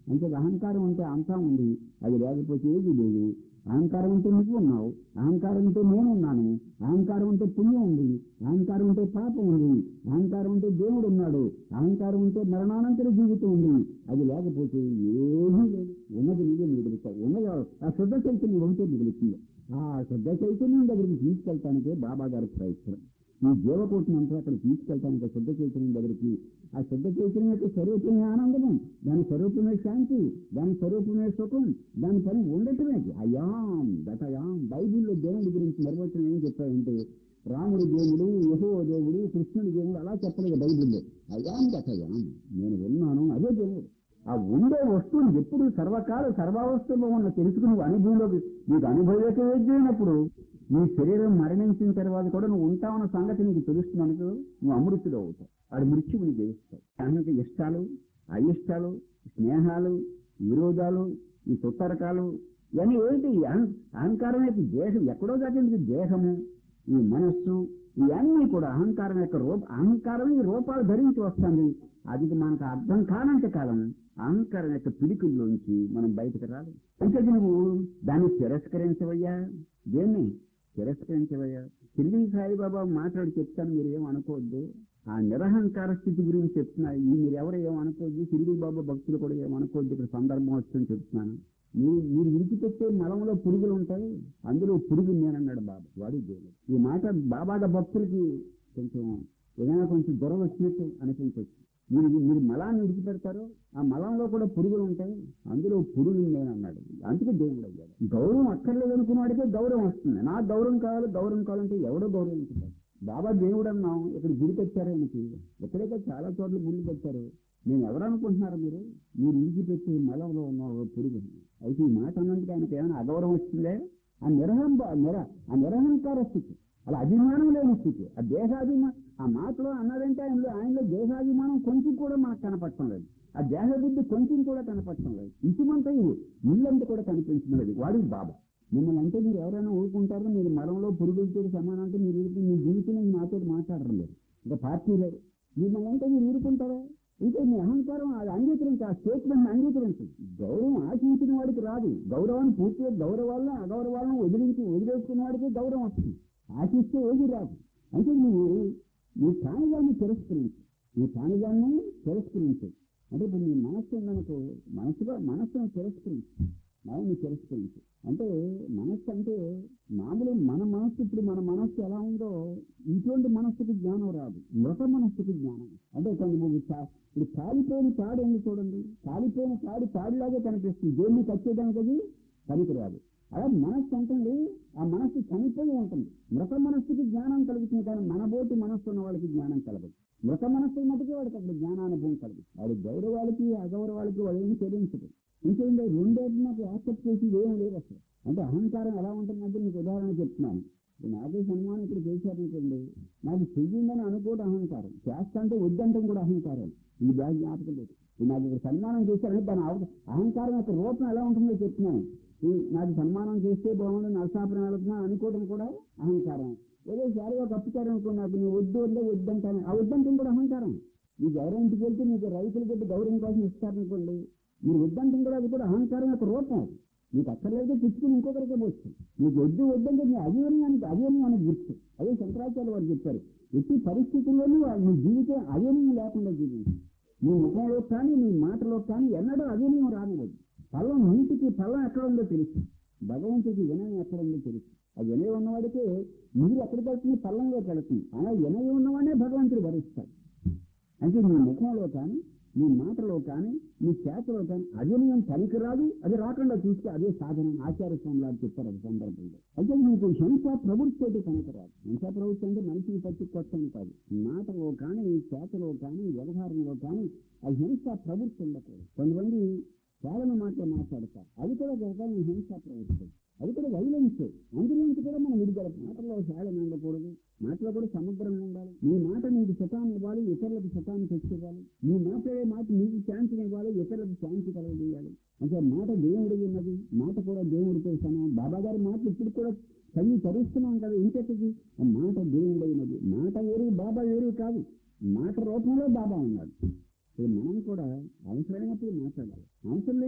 అంటే అహంకారం ఉంటే అంతా ఉంది అది లేకపోతే ఏది లేదు అహంకారం ఉంటే నువ్వు ఉన్నావు అహంకారం ఉంటే నేను ఉన్నాను అహంకారం ఉంటే పుణ్యం ఉంది అహంకారం ఉంటే పాపం ఉంది అహంకారం ఉంటే దేవుడు ఉన్నాడు అహంకారం ఉంటే మరణానంతర జీవితం ఉంది అది లేకపోతే ఏమీ లేదు ఉన్నది నువ్వే మిగులుతావు ఉన్నది ఆ శుద్ధ చైతన్యం ఒకటే మిగులుతుంది ఆ శుద్ధ చైతన్యం దగ్గరికి తీసుకెళ్ళటానికే బాబా గారి ప్రయత్నం ఈ జీవకోటిని అంతా అక్కడ తీసుకెళ్తానికి ఆ శుద్ధ చైతన్యం దగ్గరికి ఆ శుద్ధ చైతన్యం యొక్క స్వరూపమే ఆనందము దాని స్వరూపమే శాంతి దాని స్వరూపమే సుఖం దాని పని ఉండటమే అయాం దటయాం బైబిల్లో దేవుడి గురించి నిర్వచనం ఏం చెప్పాడంటే రాముడి దేవుడు యహో దేవుడు కృష్ణుడి దేవుడు అలా చెప్పలేదు బైబిల్లో అయాం దటయాం నేను ఉన్నాను అదే దేవుడు ఆ ఉండే వస్తువుని ఎప్పుడు సర్వకాల సర్వావస్థలో ఉన్న తెలుసుకుని నువ్వు అనుభవంలోకి నీకు అనుభవంలోకి వేద్యమైనప్పుడు నీ శరీరం మరణించిన తర్వాత కూడా నువ్వు ఉంటావన్న సంగతి నీకు తెలుస్తున్నందుకు నువ్వు అమృతుడు అవుతావు వాడి మృత్యువుని జయిస్తావు దానికి ఇష్టాలు అయిష్టాలు స్నేహాలు విరోధాలు ఈ సుత్తరకాలు ఇవన్నీ ఏంటి ఈ అహం- అహంకారం యొక్క దేహం ఎక్కడో దాటింది దేహము ఈ మనస్సు ఇవన్నీ కూడా అహంకారం యొక్క రూప అహంకారం ఈ రూపాలు ధరించి వస్తుంది అది మనకు అర్థం కానంత కాలం అహంకారం యొక్క పిడికిల్లోంచి మనం బయటకు రాదు అంటే నువ్వు దాన్ని తిరస్కరించవయ్యా దేన్ని తిరస్కరించవయ్యా షిరిడి సాయిబాబా మాట్లాడి చెప్తాను మీరు ఏం అనుకోవద్దు ఆ నిరహంకార స్థితి గురించి చెప్తున్నా ఈ మీరు ఎవరు ఏం అనుకోవద్దు షిరిడి బాబా భక్తులు కూడా ఏం అనుకోవద్దు ఇక్కడ సందర్భం వస్తుందని చెప్తున్నాను మీరు మీరు విడిచిపెట్టే మలంలో పురుగులు ఉంటాయి అందులో పురుగు నేనన్నాడు బాబా వాడి దేవుడు ఈ మాట బాబాగా భక్తులకి కొంచెం ఏదైనా కొంచెం జ్వరం వచ్చినట్టు అనిపించవచ్చు మీరు మీరు మలాన్ని విడిచిపెడతారు ఆ మలంలో కూడా పురుగులు ఉంటాయి అందులో పురుగు నేను అన్నాడు అందుకే దేవుడు అయ్యాడు గౌరవం అక్కర్లేదు అనుకున్నవాడికే గౌరవం వస్తుంది నా గౌరవం కావాలి గౌరవం కావాలంటే ఎవడో గౌరవించుతారు బాబా దేవుడు అన్నాం ఇక్కడ గుడి పెట్టారు ఆయనకి ఎక్కడైతే చాలా చోట్ల గుళ్ళు పెట్టారు నేను ఎవరు అనుకుంటున్నారు మీరు మీరు విడిచిపెట్టి మలంలో ఉన్న ఓ పురుగు అయితే ఈ మాట అన్నందుకు ఆయనకి ఏమైనా అగౌరవం వస్తుందే ఆ నిరహం నిర ఆ నిరహంకార స్థితి అలా అభిమానం లేని స్థితి ఆ దేహాభిమానం ఆ మాటలో అన్నారంటే ఆయనలో ఆయనలో దేహాభిమానం కొంచెం కూడా మనకు కనపడటం లేదు ఆ దేహ బుద్ధి కొంచెం కూడా కనపడటం లేదు ఇంటిమంతా ఇది ఇల్లంతా కూడా కనిపించడం లేదు వాడి బాబా మిమ్మల్ని అంటే మీరు ఎవరైనా ఊరుకుంటారో మీరు మలంలో పురుగులతో సమానం అంటే మీరు ఊరుకు- మీ జీవితంలో నాతో మాట్లాడడం లేదు ఇంకా పార్టీ లేదు మిమ్మల్ని అంటే మీరు ఊరుకుంటారా ఇంకా మీ అహంకారం అది అంగీకరించి ఆ స్టేట్మెంట్ అంగీకరించండి గౌరవం ఆశించిన వాడికి రాదు గౌరవాన్ని పూర్తిగా గౌరవాలను అగౌరవాలను వదిలించి వదిలేసుకున్న వాడికి గౌరవం వస్తుంది ఆశిస్తే ఏది రాదు అంటే నువ్వు నీ ప్రాణిగాన్ని తిరస్కరించు నీ ప్రాణిగాన్ని తిరస్కరించు అంటే ఇప్పుడు నీ మనస్సు ఉందనుకో మనసుగా మనస్సును తిరస్కరించు మనల్ని తిరస్కరించు అంటే మనస్సు అంటే మామూలు మన మనస్సు ఇప్పుడు మన మనస్సు ఎలా ఉందో ఇటువంటి మనస్సుకి జ్ఞానం రాదు మృత మనస్సుకి జ్ఞానం అంటే కొన్ని నువ్వు చా- ఇప్పుడు కాలిపోయిన తాడు ఏంది చూడండి కాలిపోయిన తాడు తాడులాగే కనిపిస్తుంది దేన్ని కచ్చేదానికి అది పనికిరాదు అలా మనస్సు ఉంటుంది ఆ మనస్సు చనిపోయి ఉంటుంది మృత మనస్సుకి జ్ఞానం కలుగుతుంది కానీ మనబోటి మనస్సు ఉన్న వాళ్ళకి జ్ఞానం కలగదు మృత మనస్సు మటుకే వాడికి అప్పుడు జ్ఞానానుభవం కలుగుతుంది వాడి గౌరవాలకి అగౌరవాలకి వాడు ఏమి చెల్లించదు ఇంకేంటి రెండేటి నాకు యాక్సెప్ట్ చేసి ఏం లేదు అసలు అంటే అహంకారం ఎలా ఉంటుందంటే మీకు ఉదాహరణ చెప్తున్నాను ఇప్పుడు నాకే సన్మానం ఇక్కడ చేశారనుకోండి నాకు చెయ్యిందని అనుకోవడం అహంకారం చేస్తా అంటే వద్దంటే కూడా అహంకారం ఈ బ్యాగ్ జ్ఞాపకం లేదు ఇప్పుడు నాకు ఇక్కడ సన్మానం చేశారంటే దాని అవ- అహంకారం యొక్క రూపం ఎలా ఉంటుందో చెప్తున్నాను ఈ నాకు సన్మానం చేస్తే బాగుండు నరసాపురం వెళుతున్నా అనుకోవడం కూడా అహంకారం ఏదో శారీగా కప్పుతారు అనుకో నాకు నువ్వు వద్దు వద్దే వద్దంటాను ఆ వద్దంటే కూడా అహంకారం ఈ గౌరవం ఇంటికి వెళ్తే మీకు రైతులకి పెట్టి గౌరవం కోసం ఇస్తారనుకోండి మీరు వద్దంటే కూడా అది కూడా అహంకారం యొక్క రూపం అది మీకు అక్కర్లేదు పుచ్చుకుని ఇంకొకరికే పోవచ్చు మీకు వద్దు వద్దంటే మీ అభివరణానికి అభివరణానికి గుర్తు అదే శంకరాచార్య వారు చెప్పారు ఎట్టి పరిస్థితుల్లోనూ వా- మీ జీవితం అభివరణం లేకుండా జీవించు నీ ముఖంలో కానీ నీ మాటలో కానీ ఎన్నడూ అభినయం రానివ్వదు పల్లం నీటికి పల్లం ఎక్కడ ఉందో తెలుసు భగవంతుడికి వినయం ఎక్కడ ఉందో తెలుసు ఆ వినయం ఉన్నవాడికి నీరు ఎక్కడికి వెళ్తుంది పల్లంలోకి వెళుతుంది అలా వినయం ఉన్నవాడే భగవంతుడు భరిస్తాడు అంటే నీ ముఖంలో కానీ నీ మాటలో కానీ నీ చేతలో కానీ అభినయం పనికిరాదు అది రాకుండా చూస్తే అదే సాధన ఆచార్య స్వామి గారు చెప్పారు అది సందర్భంలో అయితే నీకు హింస ప్రవృత్తి పనికిరాదు హింస ప్రవృత్తి అంటే మనిషిని పట్టి కొట్టం కాదు మాటలో కానీ చేతలో కానీ వ్యవహారంలో కానీ ఆ హింస ప్రవృత్తి ఉండకూడదు కొంతమంది చాలా మాటలు మాట్లాడతారు అది కూడా ఒక రకమైన హింస ప్రవృత్తి అది కూడా వైలెన్స్ అందులోంచి కూడా మనం విడుదల మాటల్లో శాలం ఉండకూడదు మాటలో కూడా సమగ్రంగా ఉండాలి నీ మాట నీకు సుఖాన్ని ఇవ్వాలి ఇతరులకు సుఖాన్ని తెచ్చివ్వాలి నీ మాట్లాడే మాట నీకు శాంతిని ఇవ్వాలి ఇతరులకు శాంతి కలగజేయాలి అంటే మాట దేవుడి ఉన్నది మాట కూడా దేవుడితో సమానం బాబా గారి మాట ఇప్పుడు కూడా చదివి చదువుతున్నాం కదా ఇంకెక్కడికి ఆ మాట దేవుడైనది మాట వేరు బాబా వేరు కాదు మాట రూపంలో బాబా ఉన్నాడు ఇప్పుడు మనం కూడా అవసరమైనప్పుడు మాట్లాడాలి అవసరం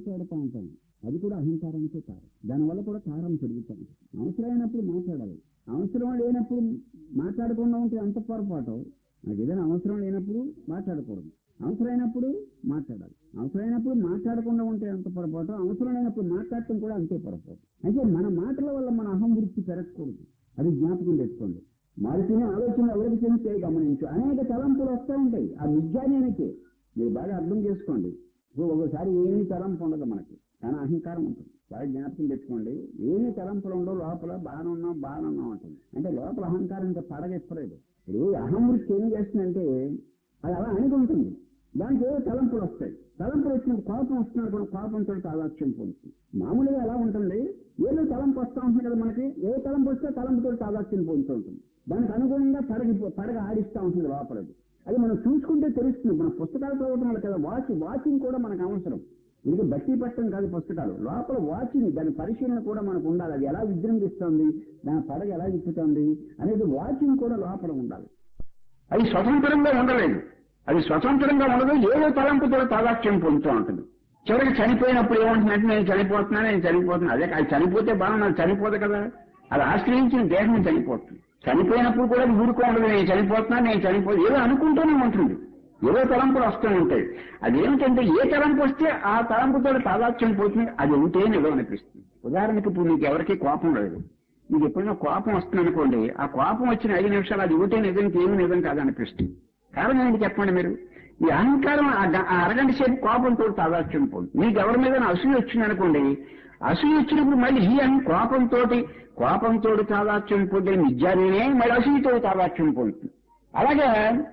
మాట్లాడుతూ ఉంటాం అది కూడా అహంకారానికే కారణం దానివల్ల కూడా కారణం పెరుగుతాం అవసరమైనప్పుడు మాట్లాడాలి అవసరం లేనప్పుడు మాట్లాడకుండా ఉంటే అంత పొరపాటు నాకు ఏదైనా అవసరం లేనప్పుడు మాట్లాడకూడదు అవసరమైనప్పుడు మాట్లాడాలి అవసరమైనప్పుడు మాట్లాడకుండా ఉంటే అంత పొరపాటు అవసరం లేనప్పుడు మాట్లాడటం కూడా అంతే పొరపాటు అయితే మన మాటల వల్ల మన అహం వృత్తి పెరగకూడదు అది జ్ఞాపకం తెచ్చుకోండి మారుతున్న ఆలోచన ఎవరికి చెందితే గమనించు అనేక తలంపులు వస్తూ ఉంటాయి ఆ విజ్ఞానానికే మీరు బాగా అర్థం చేసుకోండి ఇప్పుడు ఒకసారి ఏమీ తలంపు ఉండదు మనకి కానీ అహంకారం ఉంటుంది బాగా జ్ఞాపకం తెచ్చుకోండి ఏమీ తలంపులు ఉండవు లోపల బాగానే ఉన్నాం బాగానే ఉన్నాం ఉంటుంది అంటే లోపల అహంకారం ఇంకా పడగెప్పలేదు ఇప్పుడు అహం వృత్తి ఏం చేస్తుందంటే అది అలా అనుకుంటుంది దానికి ఏదో తలంపులు వస్తాయి తలంపులు వచ్చినప్పుడు కోపం వస్తున్నారు కూడా కోపంతో తాదాత్యం పొందుతుంది మామూలుగా ఎలా ఉంటుంది ఏదో తలంపు వస్తూ ఉంటుంది కదా మనకి ఏ తలంపు వస్తే తలంపుతో తాదాత్యం పొందుతూ ఉంటుంది దానికి అనుగుణంగా పడగ పడగ ఆడిస్తూ ఉంటుంది లోపలది అది మనం చూసుకుంటే తెలుస్తుంది మన పుస్తకాలు చదవడం వల్ల కదా వాచ్ వాచింగ్ కూడా మనకు అవసరం ఇది బట్టి పట్టడం కాదు పుస్తకాలు లోపల వాచింగ్ దాని పరిశీలన కూడా మనకు ఉండాలి అది ఎలా విజృంభిస్తుంది దాని పడగ ఎలా తిప్పుతుంది అనేది వాచింగ్ కూడా లోపల ఉండాలి అది స్వతంత్రంగా ఉండలేదు అది స్వతంత్రంగా ఉండదు ఏదో తలంపుతో తాదాత్యం పొందుతూ ఉంటుంది చివరికి చనిపోయినప్పుడు ఏమంటుందంటే నేను చనిపోతున్నా నేను చనిపోతున్నా అదే అది చనిపోతే బాగా నాకు చనిపోదు కదా అది ఆశ్రయించిన దేహం చనిపోతుంది చనిపోయినప్పుడు కూడా అది ఊరుకో ఉండదు నేను చనిపోతున్నా నేను చనిపోదు ఏదో అనుకుంటూనే ఉంటుంది ఏదో తలంపులు వస్తూ ఉంటాయి అది ఏమిటంటే ఏ తలంపు వస్తే ఆ తలంపుతో తాదాత్యం పోతుంది అది ఉంటే నిజం అనిపిస్తుంది ఉదాహరణకి ఇప్పుడు నీకు ఎవరికి కోపం లేదు మీకు ఎప్పుడైనా కోపం వస్తుంది అనుకోండి ఆ కోపం వచ్చిన ఐదు నిమిషాలు అది ఉంటే నిజం ఏమి నిజం కాదనిపిస్తుంది కారణం ఏంటి చెప్పండి మీరు ఈ అహంకారం ఆ గ- ఆ అరగంట సేపు కోపంతో తాదాత్యం పోతుంది మీకు ఎవరి మీద అసూయ వచ్చింది అనుకోండి అసూయ వచ్చినప్పుడు మళ్ళీ ఈ అహం కోపంతో కోపంతో తాదాత్యం పొందిన విద్యానే మళ్ళీ అసూయతో తాదాత్యం పొందుతుంది అలాగే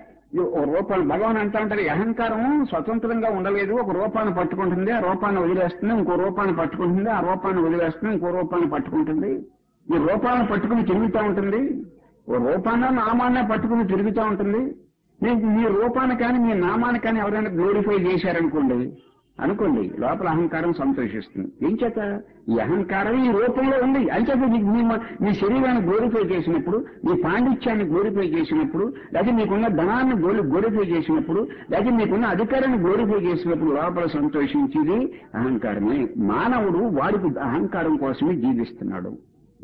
ఈ ఓ రూపాన్ని భగవాన్ అంటా ఉంటారు ఈ అహంకారం స్వతంత్రంగా ఉండలేదు ఒక రూపాన్ని పట్టుకుంటుంది ఆ రూపాన్ని వదిలేస్తుంది ఇంకో రూపాన్ని పట్టుకుంటుంది ఆ రూపాన్ని వదిలేస్తుంది ఇంకో రూపాన్ని పట్టుకుంటుంది ఈ రూపాన్ని పట్టుకుని తిరుగుతూ ఉంటుంది ఓ రూపాన్న నామాన్న పట్టుకుని తిరుగుతూ ఉంటుంది మీకు మీ రూపాన్ని కానీ మీ నామాన్ని కానీ ఎవరైనా గ్లోరిఫై చేశారనుకోండి అనుకోండి లోపల అహంకారం సంతోషిస్తుంది ఏం చేత ఈ అహంకారం ఈ రూపంలో ఉంది అంచేత మీకు మీ మీ శరీరాన్ని గ్లోరిఫై చేసినప్పుడు మీ పాండిత్యాన్ని గ్లోరిఫై చేసినప్పుడు లేదా మీకున్న ధనాన్ని గ్లోరి గ్లోరిఫై చేసినప్పుడు లేదా మీకున్న అధికారాన్ని గ్లోరిఫై చేసినప్పుడు లోపల సంతోషించేది అహంకారమే మానవుడు వాడికి అహంకారం కోసమే జీవిస్తున్నాడు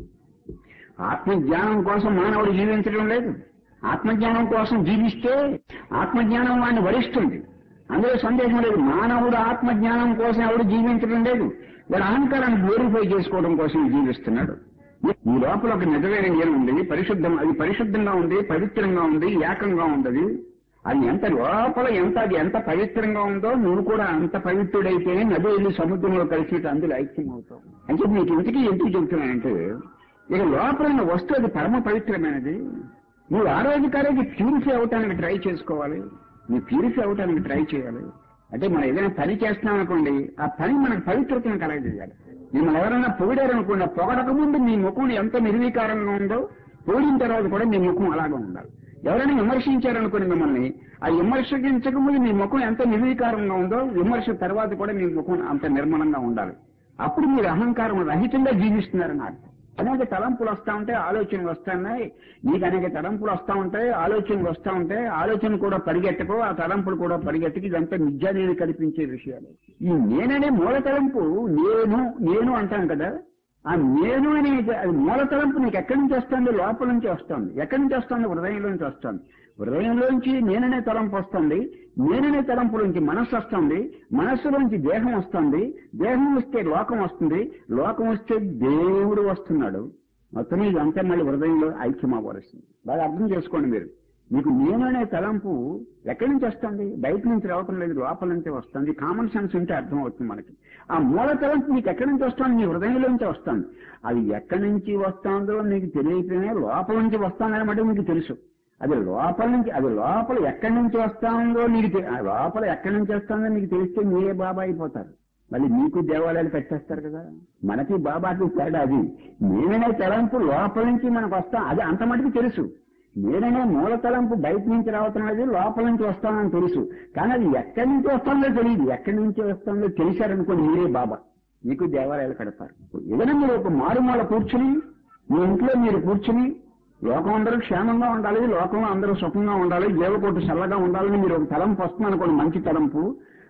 ఆత్మజ్ఞానం కోసం మానవుడు జీవించడం లేదు ఆత్మజ్ఞానం కోసం జీవిస్తే ఆత్మజ్ఞానం వాడిని వరిస్తుంది అందులో సందేహం లేదు మానవుడు ఆత్మజ్ఞానం కోసం ఎవడు జీవించడం లేదు వాడు అహంకారాన్ని గ్లోరిఫై చేసుకోవడం కోసం జీవిస్తున్నాడు ఈ లోపల ఒక నిజమైన జ్ఞానం ఉంది పరిశుద్ధం అది పరిశుద్ధంగా ఉంది పవిత్రంగా ఉంది ఏకంగా ఉంది అది ఎంత లోపల ఎంత అది ఎంత పవిత్రంగా ఉందో నువ్వు కూడా అంత పవిత్రుడైతేనే నది వెళ్ళి సముద్రంలో కలిసి అందులో ఐక్యం అవుతావు అంటే నీకు ఇంటికి ఎందుకు చెబుతున్నానంటే ఇక లోపల ఉన్న వస్తువు అది పరమ పవిత్రమైనది నువ్వు ఆరోగ్యకారికి ప్యూరిఫై అవటానికి ట్రై చేసుకోవాలి నువ్వు ప్యూరిఫై అవటానికి ట్రై చేయాలి అంటే మనం ఏదైనా పని చేస్తున్నాం అనుకోండి ఆ పని మనకు పవిత్రతను కలగజేయాలి మిమ్మల్ని ఎవరైనా పొగిడారనుకోండి ఆ పొగడక ముందు మీ ముఖం ఎంత నిర్వీకారంగా ఉందో పొగిడిన తర్వాత కూడా మీ ముఖం అలాగే ఉండాలి ఎవరైనా విమర్శించారనుకోండి మిమ్మల్ని ఆ విమర్శించక ముందు మీ ముఖం ఎంత నిర్వీకారంగా ఉందో విమర్శ తర్వాత కూడా మీ ముఖం అంత నిర్మలంగా ఉండాలి అప్పుడు మీరు అహంకారం రహితంగా జీవిస్తున్నారని అర్థం అనేక తలంపులు వస్తా ఉంటాయి ఆలోచనలు వస్తున్నాయి నీకు అనేక తలంపులు వస్తా ఉంటాయి ఆలోచనలు వస్తా ఉంటాయి ఆలోచన కూడా పరిగెట్టకు ఆ తలంపులు కూడా పరిగెట్టకు ఇదంతా నిజా నేను కల్పించే విషయాలు ఈ నేననే మూల తలంపు నేను నేను అంటాం కదా ఆ నేను అనే అది మూల తలంపు నీకు ఎక్కడి నుంచి వస్తుంది లోపల నుంచి వస్తుంది ఎక్కడి నుంచి వస్తుంది హృదయంలో నుంచి వస్తుంది హృదయంలోంచి నేననే తలంపు వస్తుంది నేననే తలంపులోంచి మనస్సు వస్తుంది మనస్సులోంచి దేహం వస్తుంది దేహం వస్తే లోకం వస్తుంది లోకం వస్తే దేవుడు వస్తున్నాడు మొత్తం ఇదంతా మళ్ళీ హృదయంలో ఐక్యం అవ్వవలసింది బాగా అర్థం చేసుకోండి మీరు మీకు నేననే తలంపు ఎక్కడి నుంచి వస్తుంది బయట నుంచి రావటం లేదు లోపల నుంచి వస్తుంది కామన్ సెన్స్ ఉంటే అర్థం అవుతుంది మనకి ఆ మూల తలంపు మీకు ఎక్కడి నుంచి వస్తుంది మీ హృదయంలోంచి వస్తుంది అది ఎక్కడి నుంచి వస్తుందో మీకు తెలియకపోయినా లోపల నుంచి వస్తుందన్నమాట మీకు తెలుసు అది లోపల నుంచి అది లోపల ఎక్కడి నుంచి వస్తుందో నీకు తె- ఆ లోపల ఎక్కడి నుంచి వస్తుందో మీకు తెలిస్తే మీరే బాబా అయిపోతారు మళ్ళీ మీకు దేవాలయాలు పెట్టేస్తారు కదా మనకి బాబాకి తేడా అది నేననే తలంపు లోపల నుంచి మనకు వస్తాం అది అంత మటుకు తెలుసు నేననే మూల తలంపు బయట నుంచి రావటం అనేది లోపల నుంచి వస్తానని తెలుసు కానీ అది ఎక్కడి నుంచి వస్తుందో తెలియదు ఎక్కడి నుంచి వస్తుందో తెలిసారనుకోండి మీరే బాబా మీకు దేవాలయాలు కడతారు ఏదైనా మీరు ఒక మారుమూల కూర్చుని మీ ఇంట్లో మీరు కూర్చుని లోకం అందరూ క్షేమంగా ఉండాలి లోకంలో అందరూ సుఖంగా ఉండాలి జీవకోటి చల్లగా ఉండాలని మీరు ఒక తలంపు వస్తుంది అనుకోండి మంచి తలంపు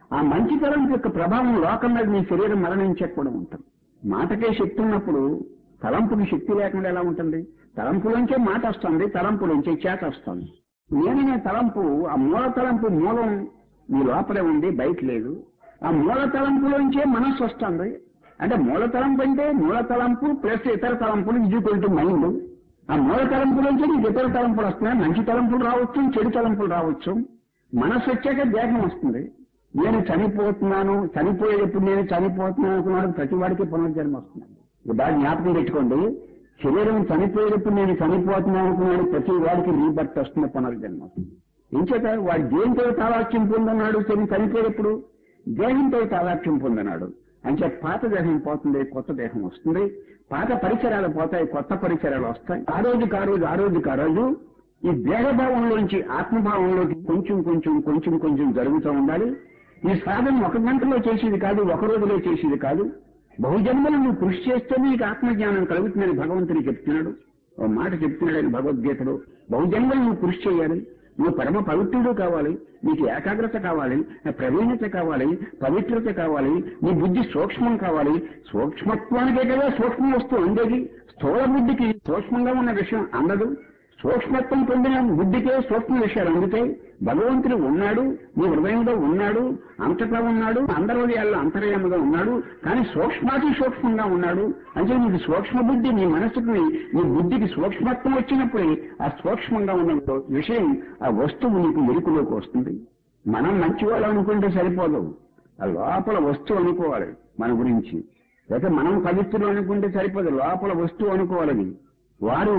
ఆ మంచి తలంపు యొక్క ప్రభావం లోకం మీద నీ శరీరం మరణించక కూడా ఉంటుంది మాటకే శక్తి ఉన్నప్పుడు తలంపుకి శక్తి లేకుండా ఎలా ఉంటుంది తలంపులోంచే మాట వస్తుంది తలంపులోంచే చేత వస్తుంది నేననే తలంపు ఆ మూల తలంపు మూలం మీ లోపలే ఉంది బయట లేదు ఆ మూల తలంపులోంచే మనస్సు వస్తుంది అంటే మూల తలంపు అంటే మూల తలంపు ప్లస్ ఇతర తలంపులు ఈక్వల్ టు మైండ్ ఆ మూల తలంపులోంచి నీకు ఇతర తలంపులు వస్తున్నాయి మంచి తలంపులు రావచ్చు చెడు తలంపులు రావచ్చు మనస్సు వచ్చాక దేహం వస్తుంది నేను చనిపోతున్నాను చనిపోయేటప్పుడు నేను చనిపోతున్నాను అనుకున్నాడు ప్రతి వాడికి పునర్జన్మ వస్తుంది బాగా జ్ఞాపకం పెట్టుకోండి శరీరం చనిపోయేటప్పుడు నేను చనిపోతున్నాను అనుకున్నాడు ప్రతి వాడికి రీబర్త్ వస్తుంది పునర్జన్మ వస్తుంది ఇంచేత వాడు దేంతో తాలాక్ష్యం పొందన్నాడు శని చనిపోయేటప్పుడు దేహంతో తాలాక్ష్యం పొందన్నాడు అంటే పాత దేహం పోతుంది కొత్త దేహం వస్తుంది పాత పరిసరాలు పోతాయి కొత్త పరిసరాలు వస్తాయి ఆ రోజుకి ఆ రోజు ఆ రోజుకి ఆ రోజు ఈ దేహభావంలోంచి ఆత్మభావంలోకి కొంచెం కొంచెం కొంచెం కొంచెం జరుగుతూ ఉండాలి ఈ సాధన ఒక గంటలో చేసేది కాదు ఒక రోజులో చేసేది కాదు బహుజన్మలు నువ్వు కృషి చేస్తే నీకు ఆత్మజ్ఞానం కలుగుతుందని భగవంతుని చెప్తున్నాడు ఓ మాట చెప్తున్నాడు ఆయన భగవద్గీతలో బహుజన్మలు నువ్వు కృషి చేయాలి నువ్వు పరమ పవిత్రుడు కావాలి నీకు ఏకాగ్రత కావాలి ప్రవీణత కావాలి పవిత్రత కావాలి నీ బుద్ధి సూక్ష్మం కావాలి సూక్ష్మత్వానికే కదా సూక్ష్మ వస్తువు ఉండేది స్థూల బుద్ధికి సూక్ష్మంగా ఉన్న విషయం అందదు సూక్ష్మత్వం పొందిన బుద్ధికే సూక్ష్మ విషయాలు అందుతాయి భగవంతుడు ఉన్నాడు నీ హృదయంలో ఉన్నాడు అంతటా ఉన్నాడు అందరి హృదయాల్లో అంతర్యాముగా ఉన్నాడు కానీ సూక్ష్మాతి సూక్ష్మంగా ఉన్నాడు అంటే నీకు సూక్ష్మ బుద్ధి నీ మనసుకి నీ బుద్ధికి సూక్ష్మత్వం వచ్చినప్పుడే ఆ సూక్ష్మంగా ఉన్న విషయం ఆ వస్తువు నీకు ఎరుకులోకి వస్తుంది మనం మంచివాళ్ళు అనుకుంటే సరిపోదు ఆ లోపల వస్తువు అనుకోవాలి మన గురించి లేకపోతే మనం పవిత్రులు అనుకుంటే సరిపోదు లోపల వస్తువు అనుకోవాలి అది. వారు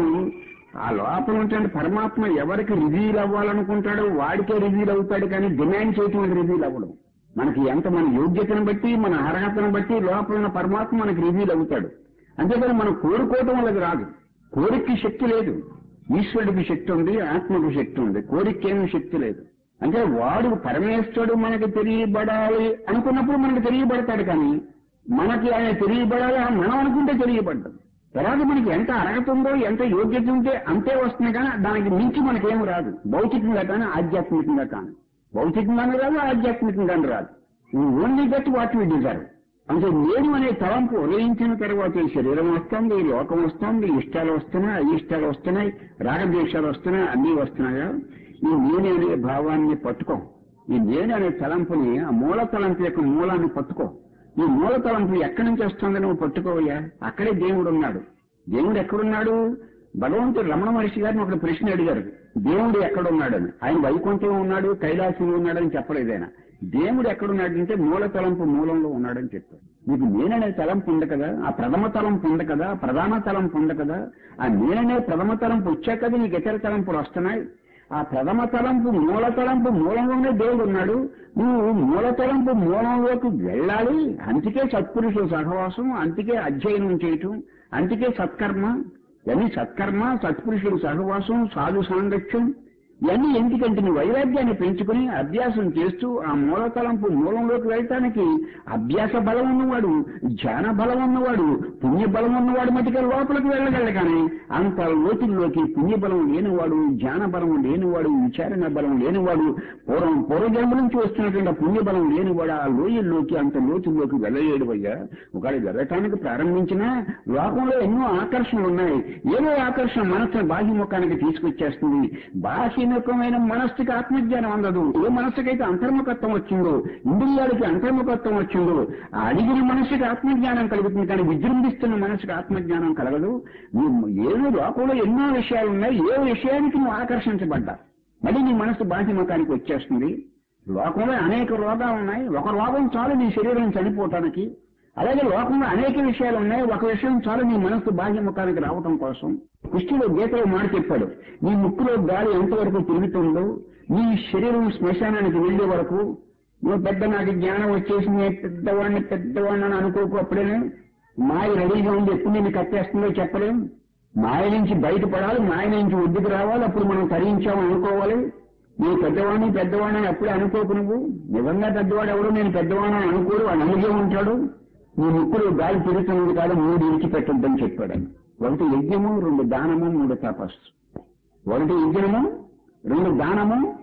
ఆ లోపల ఉంటే పరమాత్మ ఎవరికి రివీల్ అవ్వాలనుకుంటాడో వాడికే రివీల్ అవుతాడు కానీ డిమాండ్ చేయటం రివీల్ అవ్వడం మనకి ఎంత మన యోగ్యతను బట్టి మన అర్హతను బట్టి లోపల ఉన్న పరమాత్మ మనకి రివీల్ అవుతాడు అంతేకాని మనం కోరుకోవటం వల్లది రాదు కోరికకి శక్తి లేదు ఈశ్వరుడికి శక్తి ఉంది ఆత్మకు శక్తి ఉంది కోరికేమీ శక్తి లేదు అంటే వాడు పరమేశ్వరుడు మనకి తెలియబడాలి అనుకున్నప్పుడు మనకి తెలియబడతాడు కానీ మనకి ఆయన తెలియబడాలి అని మనం అనుకుంటే తెలియబడ్డాడు తర్వాత మనకి ఎంత అర్హత ఉందో ఎంత యోగ్యత ఉంటే అంతే వస్తుంది కానీ దానికి మించి మనకేం రాదు భౌతికంగా కానీ ఆధ్యాత్మికంగా కానీ భౌతికంగానే రాదు ఆధ్యాత్మికంగానే రాదు only got what we desire అంటే నేను అనే తలంపు ఉదయించిన తర్వాత ఈ శరీరం వస్తుంది ఈ లోకం వస్తుంది ఇష్టాలు వస్తున్నాయి అయిష్టాలు వస్తున్నాయి రాగద్వేషాలు వస్తున్నాయి అన్నీ వస్తున్నాయా ఈ నేను అనే భావాన్ని పట్టుకో ఈ నేను అనే తలంపుని ఆ మూల తలంపు యొక్క మూలాన్ని పట్టుకో ఈ మూల తలంపు ఎక్కడి నుంచి వస్తుంది నువ్వు పట్టుకోవయ్యా అక్కడే దేవుడు ఉన్నాడు దేవుడు ఎక్కడున్నాడు భగవంతుడు రమణ మహర్షి గారిని ఒక ప్రశ్న అడిగారు దేవుడు ఎక్కడున్నాడని ఆయన వైకుంఠం ఉన్నాడు కైలాసంలో ఉన్నాడని చెప్పలేదు ఆయన దేవుడు ఎక్కడున్నాడంటే మూల తలంపు మూలంలో ఉన్నాడని చెప్పాడు నీకు నేననే తలంపు ఉంది కదా ఆ ప్రథమ తలంపు ఉంది కదా ప్రధాన తలంపు ఉంది కదా ఆ నేననే ప్రథమ తలంపు వచ్చాక కదా నీకు ఇతర తలంపులు వస్తున్నాయి ఆ ప్రథమ తలంపు మూల తలంపు మూలంలోనే దేవుడు ఉన్నాడు నువ్వు మూల తలంపు మూలంలోకి వెళ్ళాలి అందుకే సత్పురుషుల సహవాసం అందుకే అధ్యయనం చేయటం అందుకే సత్కర్మ ఇవన్నీ సత్కర్మ సత్పురుషుల సహవాసం సాధు సాంగత్యం ఇవన్నీ ఎందుకంటే నీ వైరాగ్యాన్ని పెంచుకుని అభ్యాసం చేస్తూ ఆ మూల తలంపు మూలంలోకి వెళ్ళటానికి అభ్యాస బలం ఉన్నవాడు ధ్యాన బలం ఉన్నవాడు పుణ్య బలం ఉన్నవాడు మటుకే లోపలికి వెళ్ళగలడు కానీ అంత లోతుల్లోకి పుణ్య బలం లేనివాడు ధ్యాన బలం లేనివాడు విచారణ బలం లేనివాడు పూర్వం పూర్వజన్మ నుంచి వస్తున్నటువంటి ఆ పుణ్య బలం లేనివాడు ఆ లోయల్లోకి అంత లోతుల్లోకి వెళ్ళలేడు అయ్యా ఒకవేళ వెళ్ళటానికి ప్రారంభించినా లోకంలో ఎన్నో ఆకర్షణలు ఉన్నాయి ఏదో ఆకర్షణ మనస్సును బాహ్యముఖానికి తీసుకొచ్చేస్తుంది బాహ్యముఖమైన మనస్సుకి ఆత్మజ్ఞానం అందదు ఏ మనస్సుకైతే అంతర్ముఖత్వం వచ్చిందో ఇంద్రియాలకి అంతర్ముఖత్వం వచ్చిందో ఆ అడిగిన మనస్సుకి ఆత్మజ్ఞానం కలుగుతుంది కానీ విజృంభిస్తున్న మనసుకి ఆత్మజ్ఞానం కలగదు నీ- ఏదో లోకంలో ఎన్నో విషయాలు ఉన్నాయి ఏ విషయానికి నువ్వు ఆకర్షించబడ్డా మళ్ళీ నీ మనసు బాహ్యముఖానికి వచ్చేస్తుంది లోకంలో అనేక రోగాలు ఉన్నాయి ఒక రోగం చాలు నీ శరీరం చనిపోవటానికి అలాగే లోకంలో అనేక విషయాలు ఉన్నాయి ఒక విషయం చాలు నీ మనసు బాహ్యముఖానికి రావటం కోసం కృష్ణుడు గీతలో మాట చెప్పాడు నీ ముక్కులో గాలి ఎంతవరకు తిరుగుతుందో నీ శరీరం శ్మశానానికి వెళ్లే వరకు నువ్వు పెద్ద నాకు జ్ఞానం వచ్చేసి నేను పెద్దవాడిని పెద్దవాడిని అని అనుకోకు అప్పుడే మాయ రెడీగా ఉంది ఎప్పుడు నేను కట్టేస్తుందో చెప్పలేం మాయ నుంచి బయటపడాలి మాయ నుంచి ఒడ్డుకు రావాలి అప్పుడు మనం తరించామని అనుకోవాలి నేను పెద్దవాడిని పెద్దవాడిని అని అప్పుడే అనుకోకు నువ్వు నిజంగా పెద్దవాడు ఎవడు నేను పెద్దవాడిని అని అనుకోడు వాడు అనుగే ఉంటాడు నీ ముక్కులు గాలి తిరుగుతున్నది కాదు మూడు విడిచిపెట్టొద్దని చెప్పాడు ఆయన. ఒకటి యజ్ఞము రెండు దానము మూడు తపస్సు ఒకటి యజ్ఞము రెండు దానము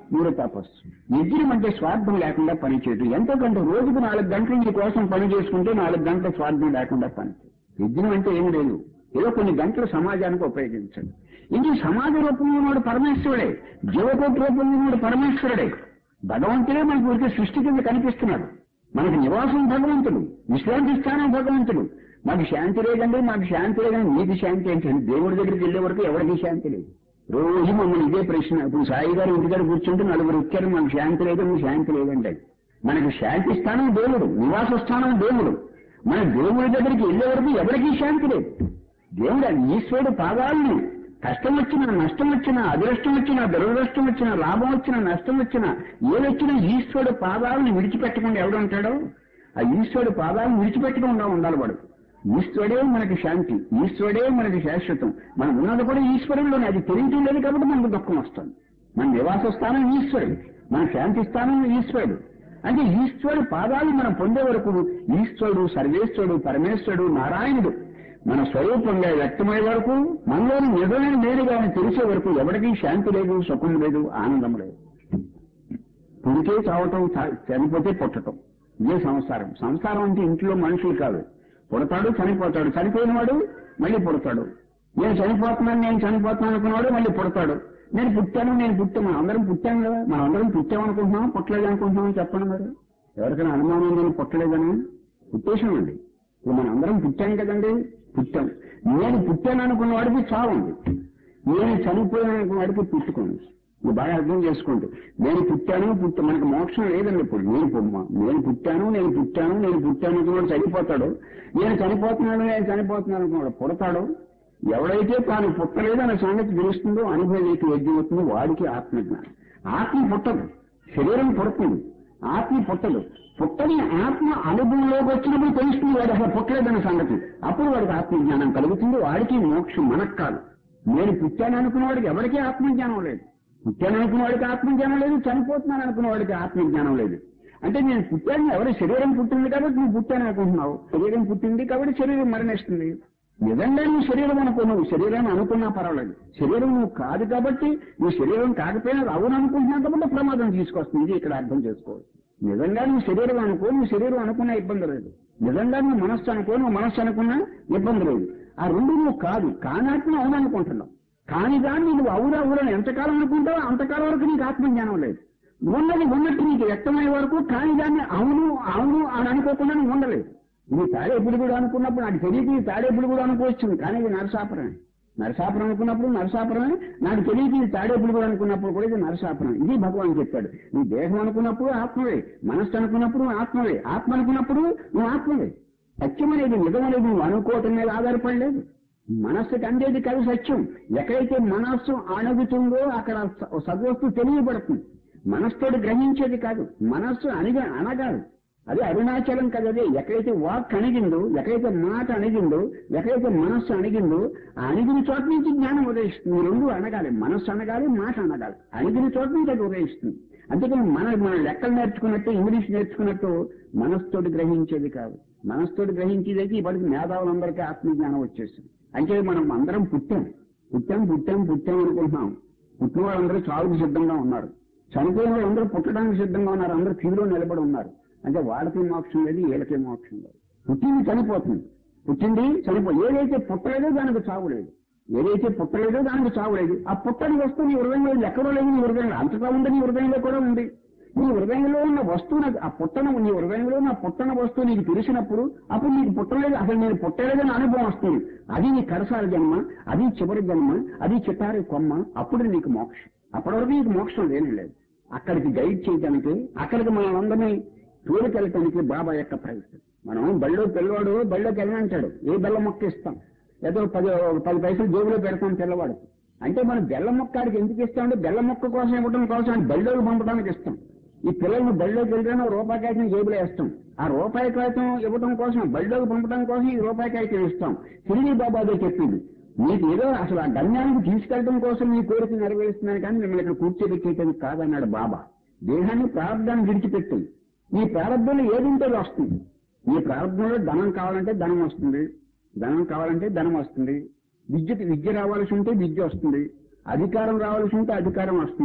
మూడో తపస్సు యజ్ఞం అంటే స్వార్థం లేకుండా పని చేయటం ఎంతో కొంత రోజుకు నాలుగు గంటలు నీ కోసం పని చేసుకుంటే నాలుగు గంటల స్వార్థం లేకుండా పని చేయి. యజ్ఞం అంటే ఏం లేదు ఏదో కొన్ని గంటలు సమాజానికి ఉపయోగించండి ఇంక ఈ సమాజ రూపంలో ఉన్నాడు పరమేశ్వరుడే జీవకోటి రూపంలో ఉన్నాడు పరమేశ్వరుడే భగవంతుడే మనకు ఊరికే సృష్టి కింద కనిపిస్తున్నాడు మనకి నివాసం భగవంతుడు విశ్రాంతి స్థానం భగవంతుడు మాకు శాంతి లేదండి మాకు శాంతి లేదని నీకు శాంతి ఏంటండి దేవుడి దగ్గరికి వెళ్ళే వరకు ఎవరికి శాంతి లేదు రోజు మమ్మల్ని ఇదే ప్రశ్న ఇప్పుడు సాయి గారు ఇంటికాడ కూర్చుంటే నలుగురు వచ్చారు మాకు శాంతి లేదు మీకు శాంతి లేదంటే మనకి శాంతి స్థానం దేవుడు నివాస స్థానం దేవుడు మన దేవుడి దగ్గరికి వెళ్ళే వరకు ఎవరికీ శాంతి లేదు దేవుడు ఆ ఈశ్వరుడు పాదాలని కష్టం వచ్చినా నష్టం వచ్చినా అదృష్టం వచ్చినా దురదృష్టం వచ్చినా లాభం వచ్చినా నష్టం వచ్చినా ఏదొచ్చినా ఈశ్వరుడు పాదాలను విడిచిపెట్టకుండా ఎవడు ఉంటాడో ఆ ఈశ్వరుడు పాదాలను విడిచిపెట్టకుండా ఉండాలి వాడు ఈశ్వరుడే మనకి శాంతి ఈశ్వరుడే మనకి శాశ్వతం మనం ఉన్నది కూడా ఈశ్వరుల్లోనే అది తెలియటం లేదు కాబట్టి మనకు దుఃఖం వస్తుంది మన నివాస స్థానం ఈశ్వరుడు మన శాంతి స్థానం ఈశ్వరుడు అంటే ఈశ్వరుడు పాదాలు మనం పొందే వరకు ఈశ్వరుడు సర్వేశ్వరుడు పరమేశ్వరుడు నారాయణుడు మన స్వరూపంగా వ్యక్తమయ్యే వరకు మనలోని నిజమైన నేరుగా తెలిసే వరకు ఎవరికీ శాంతి లేదు సుఖం లేదు ఆనందం లేదు పుడితే చావటం చ- చనిపోతే పుట్టటం ఇదే సంసారం సంసారం అంటే ఇంట్లో మనుషులు కాదు పుడతాడు చనిపోతాడు చనిపోయిన వాడు మళ్ళీ పుడతాడు నేను చనిపోతున్నాను నేను చనిపోతున్నాను అనుకున్నవాడు మళ్ళీ పుడతాడు నేను పుట్టాను నేను పుట్టాను మనం అందరం పుట్టాం కదా మనం అందరం పుట్టామనుకుంటున్నాం పుట్టలేదు అనుకుంటున్నాం చెప్పండి మరి ఎవరికైనా అనుమానం ఉందని పుట్టలేదని పుట్టేసామండి ఇప్పుడు మనం అందరం పుట్టాం కదండి పుట్టాం నేను పుట్టాను అనుకున్న వాడికి చావుంది నేను చనిపోయాను అనుకున్న వాడికి పుట్టుకోండి మీరు బాగా అర్థం చేసుకోండి నేను పుట్టాను పుట్ట మనకు మోక్షం లేదండి ఇప్పుడు నేను పొమ్మ నేను పుట్టాను నేను పుట్టాను నేను పుట్టాను అనుకున్నాడు చనిపోతాడు నేను చనిపోతున్నాను నేను చనిపోతున్నాను అనుకున్నాడు పుడతాడు ఎవడైతే తాను పుట్టలేదు అనే సంగతి తెలుస్తుందో అనుభవం యజ్ఞం అవుతుందో వాడికి ఆత్మజ్ఞానం ఆత్మ పుట్టదు శరీరం పుడుతుంది ఆత్మ పుట్టదు పుట్టని ఆత్మ అనుభవంలోకి వచ్చినప్పుడు తెలుస్తుంది వాడు అసలు పుట్టలేదన్న సంగతి అప్పుడు వాడికి ఆత్మజ్ఞానం కలుగుతుంది వాడికి మోక్షం మనకు కాదు నేను పుట్టాను అనుకున్న వాడికి ఎవరికీ ఆత్మజ్ఞానం లేదు పుట్టాను అనుకున్న వాడికి ఆత్మజ్ఞానం లేదు చనిపోతున్నాను అనుకున్న వాడికి ఆత్మజ్ఞానం లేదు అంటే నేను పుట్టాను ఎవరి శరీరం పుట్టింది కాబట్టి నువ్వు పుట్టాను అనుకుంటున్నావు శరీరం పుట్టింది కాబట్టి శరీరం మరణిస్తుంది నిజంగా నువ్వు శరీరం అనుకో నువ్వు శరీరాన్ని అనుకున్నా పర్వాలేదు శరీరం నువ్వు కాదు కాబట్టి నువ్వు శరీరం కాకపోయినా అది అవును అనుకుంటున్నావు కాబట్టి ప్రమాదం తీసుకొస్తుంది ఇది ఇక్కడ అర్థం చేసుకోవచ్చు నిజంగా నువ్వు శరీరం అనుకో నువ్వు శరీరం అనుకున్నా ఇబ్బంది లేదు నిజంగా నువ్వు మనస్సు అనుకో నువ్వు మనస్సు అనుకున్నా ఇబ్బంది లేదు ఆ రెండు నువ్వు కాదు కానాటిని అవును అనుకుంటున్నావు కాని దాన్ని నువ్వు అవురా అవురని ఎంతకాలం అనుకుంటావో అంతకాలం వరకు నీకు ఆత్మజ్ఞానం లేదు ఉన్నది ఉన్నట్టు నీకు వ్యక్తమయ్యే వరకు కాని దాన్ని అవును అవును అని అనుకోకుండా నువ్వు ఉండలేదు ఇది తాడేపుడు కూడా అనుకున్నప్పుడు నాకు తెలియక ఇది తాడేపుడు కూడా అనుకోవచ్చింది కానీ ఇది నరసాపురమే నరసాపురం అనుకున్నప్పుడు నరసాపురమే నాకు తెలియక ఇది తాడేపుడు కూడా అనుకున్నప్పుడు కూడా ఇది నరసాపురం ఇది భగవాన్ చెప్పాడు నీ దేహం అనుకున్నప్పుడు ఆత్మవే మనస్సు అనుకున్నప్పుడు ఆత్మవే ఆత్మ అనుకున్నప్పుడు నువ్వు ఆత్మవే సత్యం అనేది నిజం అనేది నువ్వు అనుకోవటం మీద ఆధారపడలేదు మనస్సుకి అందేది కాదు సత్యం ఎక్కడైతే మనస్సు అణగుతుందో అక్కడ స- సద్వస్తు తెలియబడుతుంది మనస్సుతోటి గ్రహించేది కాదు మనస్సు అణిగ అనగాదు అదే అరుణాచలం కదా అదే ఎక్కడైతే వాక్ అణిగిందో ఎక్కడైతే మాట అణిగిందో ఎక్కడైతే మనస్సు అణిగిందో ఆ అణిగిన చోట నుంచి జ్ఞానం ఉదయిస్తుంది ఈ రెండు అనగాలి మనస్సు అనగాలి మాట అనగాలి అణిగిన చోట నుంచి అది ఉదయిస్తుంది అందుకని మన మన లెక్కలు నేర్చుకున్నట్టు ఇంగ్లీష్ నేర్చుకున్నట్టు మనస్సుతోటి గ్రహించేది కాదు మనస్సుతోటి గ్రహించేదైతే ఇప్పటికి మేధావులందరికీ ఆత్మజ్ఞానం వచ్చేసింది అంటే మనం అందరం పుట్టాం పుట్టాం పుట్టాం పుట్టాం అనుకుంటున్నాం పుట్టిన వాళ్ళందరూ చావుకు సిద్ధంగా ఉన్నారు చనిపోయిన వాళ్ళందరూ పుట్టడానికి సిద్ధంగా ఉన్నారు అందరూ క్యూలో నిలబడి ఉన్నారు అంటే వాళ్ళకి మోక్షం లేదు వీళ్ళకి మోక్షం లేదు పుట్టింది చనిపోతుంది పుట్టింది చనిపో ఏదైతే పుట్టలేదో దానికి చావు లేదు ఏదైతే పుట్టలేదో దానికి చావు లేదు ఆ పుట్టని వస్తువు నీ హృదయంలో లేదు. ఎక్కడో లేదు నీ హృదయంలో అంతటా ఉంది నీ హృదయంలో కూడా ఉంది నీ హృదయంలో ఉన్న వస్తువు నాకు ఆ పుట్టన నీ హృదయంలో ఉన్న పుట్టన వస్తువు నీకు తెలిసినప్పుడు అప్పుడు నీకు పుట్టలేదు అసలు నేను పుట్టలేదని అనుభవం వస్తుంది అది నీ కరసాల జన్మ అది చివరి జన్మ అది చిటారి కొమ్మ అప్పుడు నీకు మోక్షం అప్పటి వరకు నీకు మోక్షం లేని లేదు అక్కడికి గైడ్ చేయడానికి అక్కడికి మనం అందరినీ తోడుకెళ్ళటానికి బాబా యొక్క ప్రయత్నం మనం బళ్ళో పిల్లవాడు బళ్ళోకి వెళ్ళనంటాడు ఏ బెల్ల మొక్క ఇస్తాం ఏదో పది పది పైసలు జేబులో పెడతాం పిల్లవాడు అంటే మనం బెల్లం మొక్క ఆడికి ఎందుకు ఇస్తామంటే బెల్లం మొక్క కోసం ఇవ్వడం కోసం అని బళ్ళోకి పంపడానికి ఇస్తాం ఈ పిల్లల్ని బళ్ళోకి వెళ్ళినా రూపాయి కాగితం జేబులో వేస్తాం ఆ రూపాయి కాగితం ఇవ్వడం కోసం బళ్ళోకి పంపడం కోసం ఈ రూపాయి కాగితం ఇస్తాం తిరిగి బాబా అదే చెప్పింది మీకు ఏదో అసలు ఆ గమ్యానికి తీసుకెళ్ళడం కోసం మీ కోరిక నెరవేరుస్తున్నాను కానీ మిమ్మల్ని ఇక్కడ కూర్చోబెట్టేయటం కాదన్నాడు బాబా దేహాన్ని ప్రారంభాన్ని విడిచిపెట్టి నీ ప్రారంభంలో ఏది ఉంటే అది వస్తుంది నీ ప్రారంభంలో ధనం కావాలంటే ధనం వస్తుంది ధనం కావాలంటే ధనం వస్తుంది విద్య విద్య రావాల్సి ఉంటే విద్య వస్తుంది అధికారం రావాల్సి ఉంటే అధికారం వస్తుంది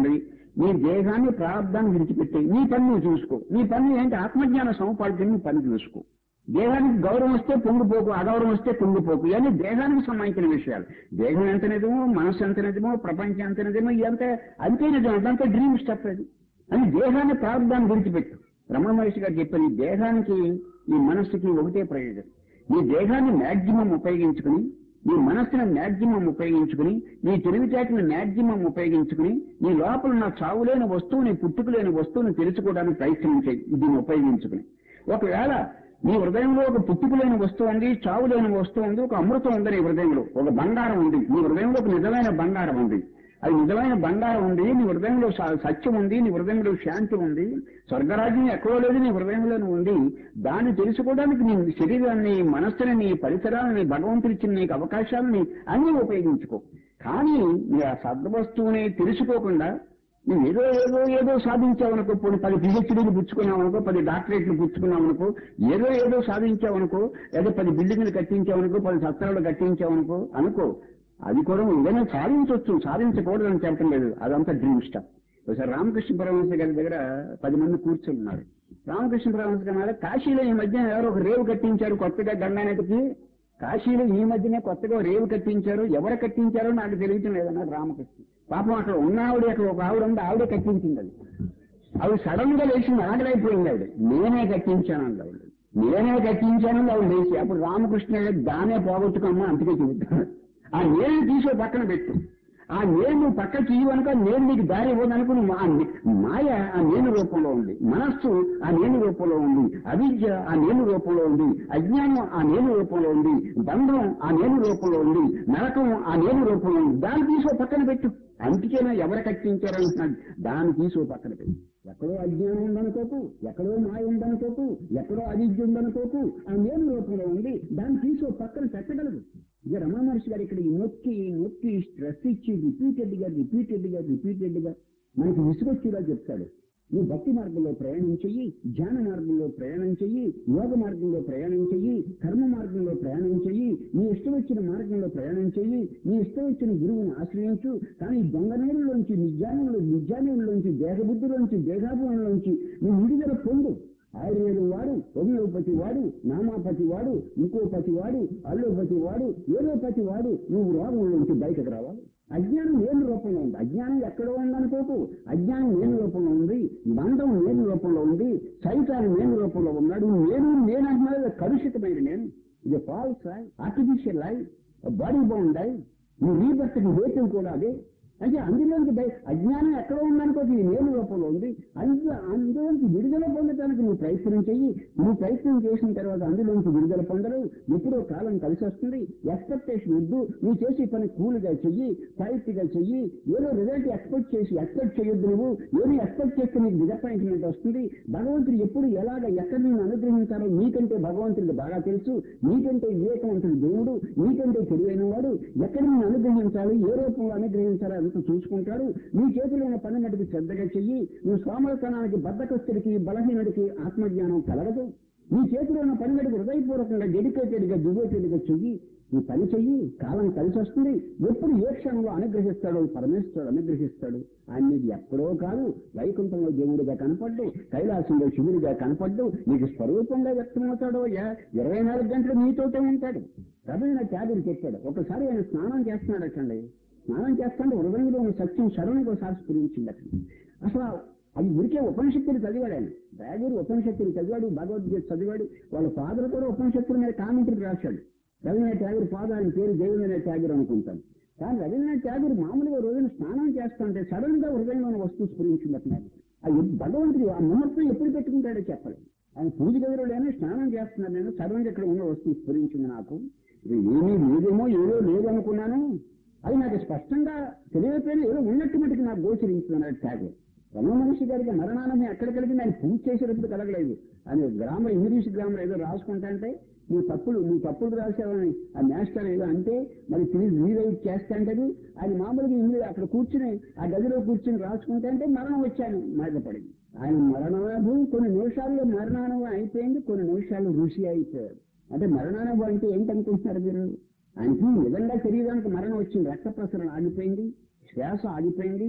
నీ దేహాన్ని ప్రారంభాన్ని విడిచిపెట్టి నీ పని నువ్వు చూసుకో నీ పని ఏంటి ఆత్మజ్ఞాన సముపార్జన నీ పని చూసుకో దేహానికి గౌరవం వస్తే పొంగిపోకు అగౌరవం వస్తే పొంగిపోకు ఇవన్నీ దేహానికి సంబంధించిన విషయాలు దేహం ఎంత నిజమో మనసు ఎంత నిజమో ప్రపంచం ఎంత నిజమో ఇదంతా అంతే నిజం అదంతా డ్రీమ్ స్టఫ్ అది అని దేహాన్ని ప్రారంభాన్ని విడిచిపెట్టు రమణ మహర్షి గారు చెప్పారు ఈ దేహానికి ఈ మనస్సుకి ఒకటే ప్రయోజనం నీ దేహాన్ని మ్యాక్సిమం ఉపయోగించుకుని నీ మనస్సును మ్యాక్సిమం ఉపయోగించుకుని నీ తెలివితేటను మ్యాక్సిమం ఉపయోగించుకుని నీ లోపల ఉన్న చావులేని వస్తువుని పుట్టుకులేని వస్తువుని తెలుసుకోవడానికి ప్రయత్నం చేయి దీన్ని ఉపయోగించుకుని ఒకవేళ నీ హృదయంలో ఒక పుట్టుకులేని వస్తువు ఉంది చావు లేని వస్తువు ఉంది ఒక అమృతం ఉంది నీ హృదయంలో ఒక బంగారం ఉంది నీ హృదయంలో ఒక నిజమైన బంగారం ఉంది అది నిజమైన బంగారం ఉంది నీ హృదయంలో స- సత్యం ఉంది నీ హృదయంలో శాంతి ఉంది స్వర్గరాజ్యం ఎక్కడో లేదు నీ హృదయంలోనే ఉంది దాన్ని తెలుసుకోవడానికి నీ శరీరాన్ని మనస్సుని నీ పరిసరాలని భగవంతుడు ఇచ్చిన నీకు అవకాశాలని అన్ని ఉపయోగించుకో కానీ నీ ఆ సద్వస్తువుని తెలుసుకోకుండా నువ్వు ఏదో ఏదో ఏదో సాధించావనుకో పోనీ పది పిహెచ్డీలు పుచ్చుకున్నావనుకో పది డాక్టరేట్లు పుచ్చుకున్నావనుకో ఏదో ఏదో సాధించావనుకో ఏదో పది బిల్డింగ్లు కట్టించావనుకో పది సత్రాలు కట్టించావనుకో అనుకో అది కూడా ఏదైనా సాధించవచ్చు సాధించకూడదని చెప్పడం లేదు అదంతా డ్రీమ్ స్టఫ్ ఒకసారి రామకృష్ణ పరమహంస గారి దగ్గర పది మంది కూర్చున్నారు రామకృష్ణ పరమహంస గారు కాశీలో ఈ మధ్య ఎవరో ఒక రేవు కట్టించారు కొత్తగా గంగానదికి కాశీలో ఈ మధ్యనే కొత్తగా రేవు కట్టించారు ఎవరు కట్టించారో నాకు తెలియటం లేదన్నారు రామకృష్ణ పాపం అక్కడ ఉన్న ఆవిడ అక్కడ ఒక ఆవిడ ఉంది ఆవిడే కట్టించింది అది ఆవిడ సడన్ గా లేచి ఆగలైపోయింది ఆవిడ నేనే కట్టించానండి ఆవిడ నేనే కట్టించానండి ఆవిడ లేచి అప్పుడు రామకృష్ణ దానే పోగొట్టుకోమ్మా అందుకే చెబుతాను ఆ నేను తీసే పక్కన పెట్టు ఆ నేను నువ్వు పక్క తీయవనుక నేను నీకు దారి ఇవ్వదనుకు నువ్వు ఆ నే- మాయ ఆ నేను రూపంలో ఉంది మనస్సు ఆ నేను రూపంలో ఉంది అవిద్య ఆ నేను రూపంలో ఉంది అజ్ఞానం ఆ నేను రూపంలో ఉంది బంధం ఆ నేను రూపంలో ఉంది నరకం ఆ నేను రూపంలో ఉంది దాన్ని తీసో పక్కన పెట్టు అందుకేనా ఎవరు కట్టించారంటున్నాడు దాన్ని తీసో పక్కన పెట్టు ఎక్కడో అజ్ఞానం ఉందనుకోకు ఎక్కడో మాయ ఉందనుకోకు ఎక్కడో అవిద్య ఉందనుకోకు ఆ నేను రూపంలో ఉంది దాన్ని తీసో పక్కన పెట్టగలదు ఇక రమణ మహర్షి గారు ఇక్కడ ఈ నొక్కి నొక్కి స్ట్రెస్ ఇచ్చి రిపీటెడ్ గా రిపీటెడ్ గా రిపీటెడ్ గా మనకి విసుగొచ్చేలా చెప్తాడు నువ్వు భక్తి మార్గంలో ప్రయాణం చెయ్యి ధ్యాన మార్గంలో ప్రయాణం చెయ్యి యోగ మార్గంలో ప్రయాణం చెయ్యి కర్మ మార్గంలో ప్రయాణం చెయ్యి నీ ఇష్టం వచ్చిన మార్గంలో ప్రయాణం చెయ్యి నీ ఇష్టం వచ్చిన గురువుని ఆశ్రయించు కానీ ఈ దొంగ నీరులోంచి నిజానంలో నిజానంలోంచి దేహబుద్ధిలోంచి దేహాభిమానంలోంచి నువ్వు విడుదల పొందు ఆయుర్వేదం వాడు హోమియోపతి వాడు నామాపతి వాడు ఇంకోపతి వాడు అల్లోపతి వాడు ఏదోపతి వాడు నువ్వు రోగం నుంచి బయటకు రావాలి అజ్ఞానం నేను రూపంలో ఉంది అజ్ఞానం ఎక్కడో ఉందనుకోకు అజ్ఞానం నేను రూపంలో ఉంది బంధం నేను రూపంలో ఉంది సైతాన్ని నేను రూపంలో ఉన్నాడు నేను నేను అంటున్నది కలుషితమైన నేను ఇది false artificial life body bound life నీ రీబర్త్కి హేతువు కూడా అదే అంటే అందులోనికి బయ- అజ్ఞానం ఎక్కడో ఉందనుకోక ఈ నేను రూపంలో ఉంది అందు అందులోంచి విడుదల పొందడానికి నువ్వు ప్రయత్నం చెయ్యి నువ్వు ప్రయత్నం చేసిన తర్వాత అందులోంచి విడుదల పొందరు ఎప్పుడో కాలం కలిసి వస్తుంది ఎక్స్పెక్టేషన్ వద్దు నువ్వు చేసే పని కూల్గా చెయ్యి గా చెయ్యి ఏదో రిజల్ట్ ఎక్స్పెక్ట్ చేసి ఎక్స్పెక్ట్ చేయొద్దు నువ్వు ఏది ఎక్స్పెక్ట్ చేస్తే నీకు డిసప్పాయింట్మెంట్ వస్తుంది భగవంతుడు ఎప్పుడు ఎలాగ ఎక్కడ నేను అనుగ్రహించాలో నీకంటే భగవంతుడికి బాగా తెలుసు నీకంటే వివేకవంతుడు దేవుడు నీకంటే తెలివైన వాడు ఎక్కడ నేను అనుగ్రహించాలి ఏ రూపంలో అనుగ్రహించాలి అంత చూసుకుంటాడు నీ చేతిలో ఉన్న పని మటుకు శ్రద్ధగా చెయ్యి నువ్వు సోమరతనానికి బద్దకస్తుడికి బలహీనుడికి ఆత్మజ్ఞానం కలగదు నీ చేతిలో ఉన్న పని మటుకు హృదయపూర్వకంగా డెడికేటెడ్ గా డివోటెడ్ గా చెయ్యి నీ పని చెయ్యి కాలం కలిసి వస్తుంది ఎప్పుడు ఏ క్షణంలో అనుగ్రహిస్తాడో పరమేశ్వరుడు అనుగ్రహిస్తాడు ఆయన నీకు ఎక్కడో కాదు వైకుంఠంలో దేవుడిగా కనపడ్డు కైలాసంలో శివుడిగా కనపడ్డు నీకు స్వరూపంగా వ్యక్తమవుతాడో యా- ఇరవై నాలుగు గంటలు నీతోటే ఉంటాడు రవీణ త్యాగుడు చెప్పాడు ఒకసారి ఆయన స్నానం చేస్తున్నాడు అటండి స్నానం చేస్తుంటే హృదయంలో ఉన్న సత్యం శరణకు ఒకసారి స్ఫురించింది అతను అసలు అది ఉరికే ఉపనిషత్తులు చదివాడు ఆయన రాజుడు ఉపనిషత్తులు చదివాడు భగవద్గీత చదివాడు వాళ్ళ ఫాదర్ కూడా ఉపనిషత్తుల మీద కామెంటరీ రాశాడు రవీంద్రనాథ్ ట్యాగూర్ ఫాదర్ ఆయన పేరు దేవేంద్రనాథ్ ట్యాగూర్ అనుకుంటాను కానీ రవీంద్రనాథ్ ట్యాగూర్ మామూలుగా రోజున స్నానం చేస్తుంటే సడన్ గా హృదయంలో ఉన్న వస్తువు స్ఫురించింది అతను అది భగవంతుడు ఆ ముహూర్తం ఎప్పుడు పెట్టుకుంటాడో చెప్పలేదు ఆయన పూజ గదిలోనే స్నానం చేస్తున్నాను నేను సడన్ గా ఇక్కడ ఉన్న వస్తువు స్ఫురించింది నాకు ఇది ఏమీ లేదేమో ఏదో లేదనుకున్నాను అది నాకు స్పష్టంగా తెలియకపోయినా ఏదో ఉన్నట్టు మటుకు నాకు గోచరించింది అన్నాడు ట్యాగూర్ రమణ మహర్షి గారికి మరణానం ఎక్కడ కలిగింది ఆయన పూజ చేసేటప్పుడు కలగలేదు అని గ్రామర్ ఇంగ్లీష్ గ్రామర్ ఏదో రాసుకుంటా అంటే నువ్వు తప్పులు నువ్వు తప్పులు రాసావని ఆ మాస్టర్ ఏదో అంటే మరి ప్లీజ్ రీరైట్ చేస్తా అంటే ఆయన మామూలుగా ఇంగ్లీష్ అక్కడ కూర్చుని ఆ గదిలో కూర్చుని రాసుకుంటా అంటే మరణం వచ్చాను పడింది ఆయన మరణానుభవం కొన్ని నిమిషాల్లో మరణానుభవం అయిపోయింది కొన్ని నిమిషాలు ఋషి అయిపోయాడు అంటే మరణానుభవం అంటే ఏంటనుకుంటున్నారు మీరు ఆయనకి నిజంగా శరీరానికి మరణం వచ్చింది రక్త ప్రసరణ ఆగిపోయింది శ్వాస ఆగిపోయింది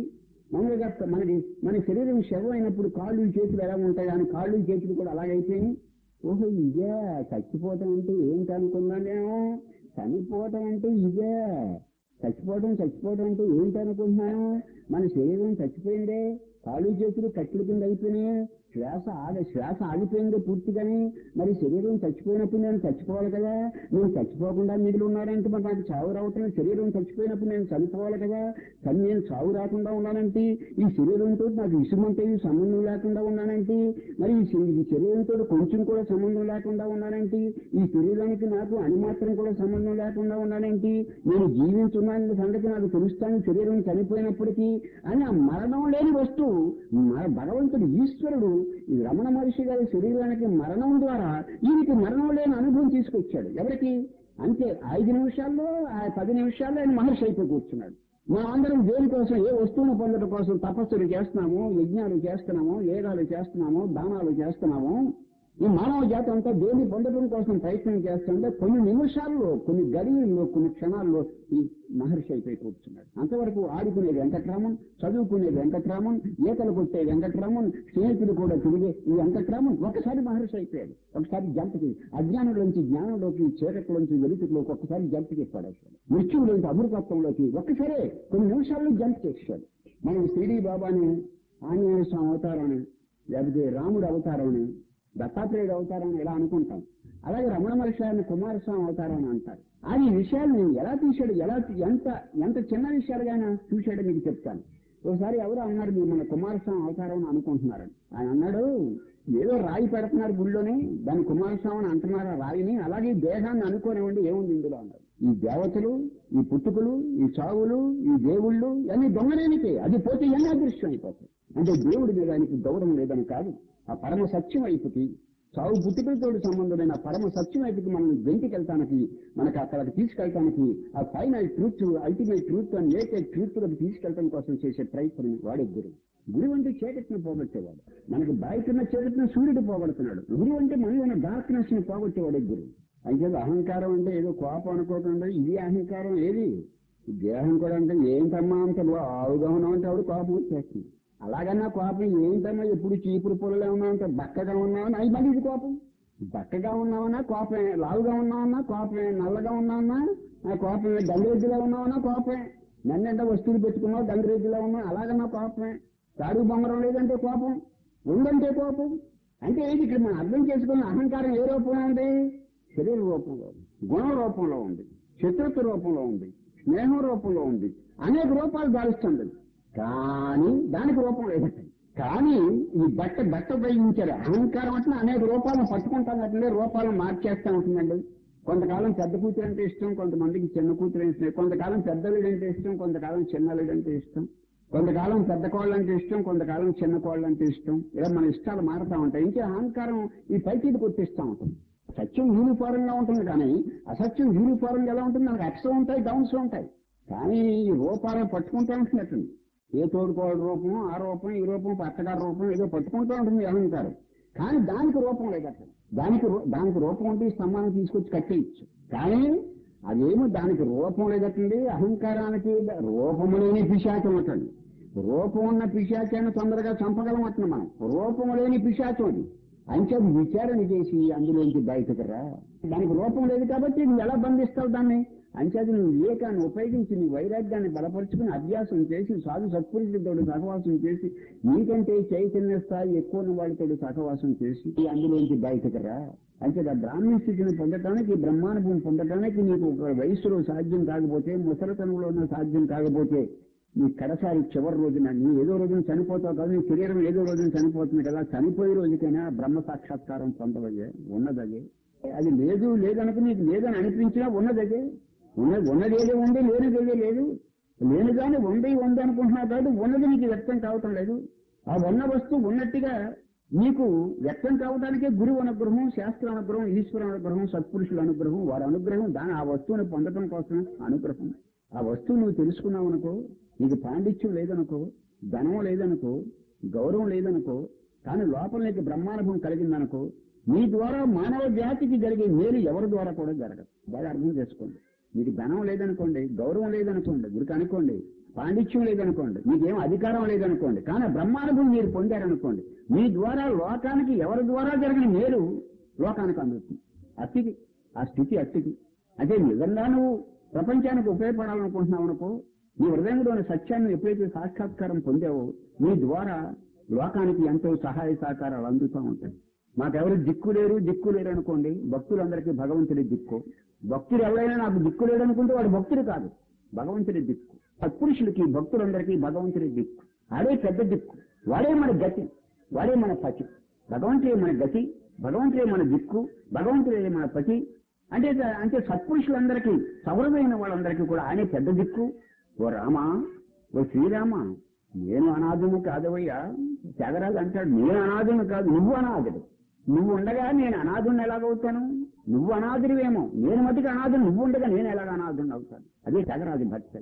మామూలుగా మనకి మన శరీరం శవం అయినప్పుడు కాళ్ళు చేతులు ఎలా ఉంటాయి అని కాళ్ళు చేతులు కూడా అలాగైపోయినాయి ఓహో ఇదే చచ్చిపోవటం అంటే ఏంటి అనుకున్నానేమో చనిపోవటం అంటే ఇదే చచ్చిపోవడం చచ్చిపోవడం అంటే ఏంటి అనుకుంటున్నాను మన శరీరం చచ్చిపోయిందే కాళ్ళు చేతులు కట్టెల కింద అయిపోయినాయి శ్వాస ఆగ శ్వాస ఆగిపోయింది పూర్తిగాని మరి శరీరం చచ్చిపోయినప్పుడు నేను చచ్చిపోవాలి కదా నేను చచ్చిపోకుండా మిగిలి ఉన్నానంటే మరి నాకు చావు రావటం శరీరం చచ్చిపోయినప్పుడు నేను చనిపోవాలి కదా కానీ నేను చావు రాకుండా ఉన్నానంటే ఈ శరీరంతో నాకు ఇసుమంటే ఈ సంబంధం లేకుండా ఉన్నానంటే మరి ఈ శరీ- ఈ శరీరంతో కొంచెం కూడా సంబంధం లేకుండా ఉన్నానంటే ఈ శరీరానికి నాకు అని మాత్రం కూడా సంబంధం లేకుండా ఉన్నానంటే నేను జీవించున్నాను సంగతి నాకు తెలుస్తాను శరీరం చనిపోయినప్పటికీ అని ఆ మరణం లేని వస్తువు మన భగవంతుడు ఈశ్వరుడు ఈ రమణ మహర్షి గారి శరీరానికి మరణం ద్వారా ఈయనకి మరణం లేని అనుభవం తీసుకొచ్చాడు ఎవరికి అంతే ఐదు నిమిషాల్లో ఆ పది నిమిషాల్లో ఆయన మహర్షి అయిపోయి కూర్చున్నాడు మనం అందరం దేనికోసం ఏ వస్తువును పొందడం కోసం తపస్సులు చేస్తున్నాము యజ్ఞాలు చేస్తున్నాము వేదాలు చేస్తున్నాము దానాలు చేస్తున్నాము ఈ మానవ జాతి అంతా దేన్ని పొందడం కోసం ప్రయత్నం చేస్తుంటే కొన్ని నిమిషాల్లో కొన్ని గడియల్లో కొన్ని క్షణాల్లో ఈ మహర్షి అయిపోయి కూర్చున్నాడు అంతవరకు ఆడుకునే వెంకట్రామన్ చదువుకునే వెంకట్రామన్ ఈతలు కొట్టే వెంకట్రామన్ స్నేహితులు కూడా తిరిగే ఈ వెంకట్రామన్ ఒకసారి మహర్షి అయిపోయాడు ఒకసారి జంటకి అజ్ఞానంలోంచి జ్ఞానంలోకి చీకట్లోంచి వెలుతులోకి ఒక్కసారి జంటకి పడేశాడు మృత్యువులోంచి అమృతత్వంలోకి ఒక్కసారే కొన్ని నిమిషాల్లో జంప్ చేశాడు మనం సిడి బాబాని ఆంజనేయ స్వామి అవతారాన్ని లేకపోతే రాముడు అవతారాన్ని దత్తాత్రేయుడు అవతారాన్ని ఇలా అనుకుంటాం అలాగే రమణ మహర్షి ఆయన కుమారస్వామి అవతారాన్ని అంటారు అది ఈ విషయాల్ని ఎలా తీశాడు ఎలా ఎంత ఎంత చిన్న విషయాలుగా ఆయన చూశాడో మీకు చెప్తాను ఒకసారి ఎవరు అన్నారు మీరు మన కుమారస్వామి అవతారం అని అనుకుంటున్నారని ఆయన అన్నాడు ఏదో రాయి పెడుతున్నారు గుళ్ళోని దాని కుమారస్వామి అని అంటున్నారు ఆ రాయిని అలాగే ఈ దేహాన్ని అనుకోనివ్వండి ఏముంది ఇందులో అన్నారు ఈ దేవతలు ఈ పుట్టుకలు ఈ చావులు ఈ దేవుళ్ళు ఇవన్నీ దొంగలేనికే అది పోతే ఇవన్నీ అదృశ్యం అయిపోతాయి అంటే దేవుడి మీద ఆయనకి గౌరవం లేదని కాదు ఆ పరమ సత్యం వైపుకి చావు పుట్టుకలతో సంబంధమైన ఆ పరమ సత్యం వైపుకి మనం వెంటికెళ్తానికి మనకు అక్కడికి తీసుకెళ్తానికి ఆ ఫైనల్ ట్రూత్ అల్టిమేట్ ట్రూత్ అని ఏకైక ట్రూత్ లోకి తీసుకెళ్ళడం కోసం చేసే ప్రయత్నం వాడే గురువు గురువు అంటే చీకటిని పోగొట్టేవాడు మనకి బయటన్న చీకటిని సూర్యుడు పోగొడుతున్నాడు గురువు అంటే మనలో ఉన్న డార్క్నెస్ ని పోగొట్టేవాడే గురువు అయితే అహంకారం అంటే ఏదో కోపం అనుకోకుండా ఇది అహంకారం ఏది దేహం కూడా అంటే ఏంటమ్మా అంత ఆవుగా ఉన్నావు అంటే ఆవిడ కోపం వచ్చేస్తుంది అలాగన్నా కోపం ఏంటమ్మా ఎప్పుడు చీపురు పొలలో ఉన్నావు అంటే బక్కగా ఉన్నావని అవి మళ్ళీ ఇది కోపం బక్కగా ఉన్నావన్నా కోపమే లావుగా ఉన్నావన్నా కోపమే నల్లగా ఉన్నావన్నా ఆ కోపమే గంగిరెద్దుగా ఉన్నావన్నా కోపమే నన్నంటే వస్తువులు పెట్టుకున్నావు గంగిరెద్దులా ఉన్నావు అలాగన్నా కోపమే తాడు బొమ్మరం లేదంటే కోపం ఉందంటే కోపం అంటే ఏంటి ఇక్కడ మనం అర్థం చేసుకున్న అహంకారం ఏ రూపంలో ఉంది శరీర రూపంలో ఉంది గుణం రూపంలో ఉంది శత్రుత్వ రూపంలో ఉంది స్నేహం రూపంలో ఉంది అనేక రూపాలు దాలుస్తుంది కానీ దానికి రూపం లేదండి కానీ ఈ బట్ట బట్ట ఉపయోగించారు అహంకారం అంటే అనేక రూపాలను పట్టుకుంటాం అంటే రూపాలను మార్చేస్తా ఉంటుందండి కొంతకాలం పెద్ద కూతురు అంటే ఇష్టం కొంతమందికి చిన్న కూతురు అంటే ఇష్టం కొంతకాలం పెద్దలుడు అంటే ఇష్టం కొంతకాలం చిన్నలుడు అంటే ఇష్టం కొంతకాలం పెద్ద కోళ్ళు అంటే ఇష్టం కొంతకాలం చిన్న కోళ్ళు అంటే ఇష్టం ఇలా మన ఇష్టాలు మారుతా ఉంటాయి ఇంకా అహంకారం ఈ పైకి కొట్టిస్తూ ఉంటుంది సత్యం యూనిఫారం గా ఉంటుంది కానీ అసత్యం యూనిఫారం ఎలా ఉంటుంది మనకు అప్స్ ఉంటాయి డౌన్స్ ఉంటాయి కానీ ఈ రూపాలను పట్టుకుంటూ ఉంటున్నట్టుంది ఏ తోడుకోవడం రూపం ఆ రూపం ఈ రూపం పచ్చగారి రూపం ఏదో పట్టుకుంటూ ఉంటుంది అహంకారం కానీ దానికి రూపం లేదట దానికి రూ- దానికి రూపం ఉంటే ఈ స్తంభాన్ని తీసుకొచ్చి కట్టేయచ్చు కానీ అదేమో దానికి రూపం లేదటండి అహంకారానికి రూపము లేని పిశాచం అటండి రూపం ఉన్న పిశాచాన్ని తొందరగా చంపగలం అట్ల మనం రూపం లేని పిశాచం అది అంచేది విచారణ చేసి అందులోంచి బయటకు రా దానికి రూపం లేదు కాబట్టి నువ్వు ఎలా బంధిస్తావు దాన్ని అంచేది నువ్వు వివేకాన్ని ఉపయోగించి నీ వైరాగ్యాన్ని బలపరుచుకుని అభ్యాసం చేసి సాధు సత్పురుషులతో సహవాసం చేసి నీకంటే చైతన్య స్థాయి ఎక్కువ ఉన్న వాళ్ళతో సహవాసం చేసి ఈ అందులోంచి బయటకు రా అంటే ఆ బ్రాహ్మణ స్థితిని పొందటానికి బ్రహ్మానుభవం పొందటానికి నీకు ఒక వయసులో సాధ్యం కాకపోతే ముసలితనంలో ఉన్న సాధ్యం కాకపోతే నీ కడసారి చివరి రోజున నీ ఏదో రోజున చనిపోతావు కదా నీ శరీరం ఏదో రోజున చనిపోతుంది కదా చనిపోయే రోజుకైనా బ్రహ్మ సాక్షాత్కారం పొందవగే ఉన్నదగే అది లేదు లేదనుకు నీకు లేదని అనిపించినా ఉన్నదగే ఉన్న ఉన్నది ఏదో ఉంది లేనిది ఏదో లేదు లేని కానీ ఉంది ఉంది అనుకుంటున్నావు కాబట్టి ఉన్నది నీకు వ్యక్తం కావటం లేదు ఆ ఉన్న వస్తువు ఉన్నట్టుగా నీకు వ్యక్తం కావడానికే గురువు అనుగ్రహం శాస్త్ర అనుగ్రహం ఈశ్వర అనుగ్రహం సత్పురుషుల అనుగ్రహం వారి అనుగ్రహం దాని ఆ వస్తువుని పొందడం కోసం అనుగ్రహం ఆ వస్తువు నువ్వు తెలుసుకున్నావు అనుకో నీకు పాండిత్యం లేదనుకో ధనం లేదనుకో గౌరవం లేదనుకో కానీ లోపల నీకు బ్రహ్మానుభవం కలిగిందనుకో నీ ద్వారా మానవ జాతికి జరిగే మేలు ఎవరి ద్వారా కూడా జరగదు బాగా అర్థం చేసుకోండి మీకు ధనం లేదనుకోండి గౌరవం లేదనుకోండి గురికి అనుకోండి పాండిత్యం లేదనుకోండి మీకేం అధికారం లేదనుకోండి కానీ బ్రహ్మానుభవం మీరు పొందారనుకోండి మీ ద్వారా లోకానికి ఎవరి ద్వారా జరిగిన మేలు లోకానికి అందుతుంది అతిథి ఆ స్థితి అతిథి అంటే నిజంగా నువ్వు ప్రపంచానికి ఉపయోగపడాలనుకుంటున్నావు అనుకో నీ హృదయంలోని సత్యాన్ని ఎప్పుడైతే సాక్షాత్కారం పొందావో నీ ద్వారా లోకానికి ఎంతో సహాయ సహకారాలు అందుతూ ఉంటాయి మాకెవరు దిక్కు లేరు దిక్కు లేరు అనుకోండి భక్తులందరికీ భగవంతుడి దిక్కు భక్తుడు ఎవరైనా నాకు దిక్కు లేడు అనుకుంటే వాడు భక్తుడు కాదు భగవంతుడి దిక్కు సత్పురుషులకి భక్తులందరికీ భగవంతుడి దిక్కు వాడే పెద్ద దిక్కు వాడే మన గతి వాడే మన పతి భగవంతుడే మన గతి భగవంతుడే మన దిక్కు భగవంతుడే మన పతి అంటే అంటే సత్పురుషులందరికీ సౌరమైన వాళ్ళందరికీ కూడా ఆయనే పెద్ద దిక్కు ఓ రామా ఓ శ్రీరామ నేను అనాథుని కాదవయ్యా త్యాగరాజు అంటాడు నేను అనాథుని కాదు నువ్వు అనాథుడు నువ్వు ఉండగా నేను అనాథుని ఎలాగవుతాను నువ్వు అనాథుడివేమో నేను మటుకు అనాథుని నువ్వు ఉండగా నేను ఎలాగ అనాథుని అవుతాను అదే త్యాగరాజు భక్తి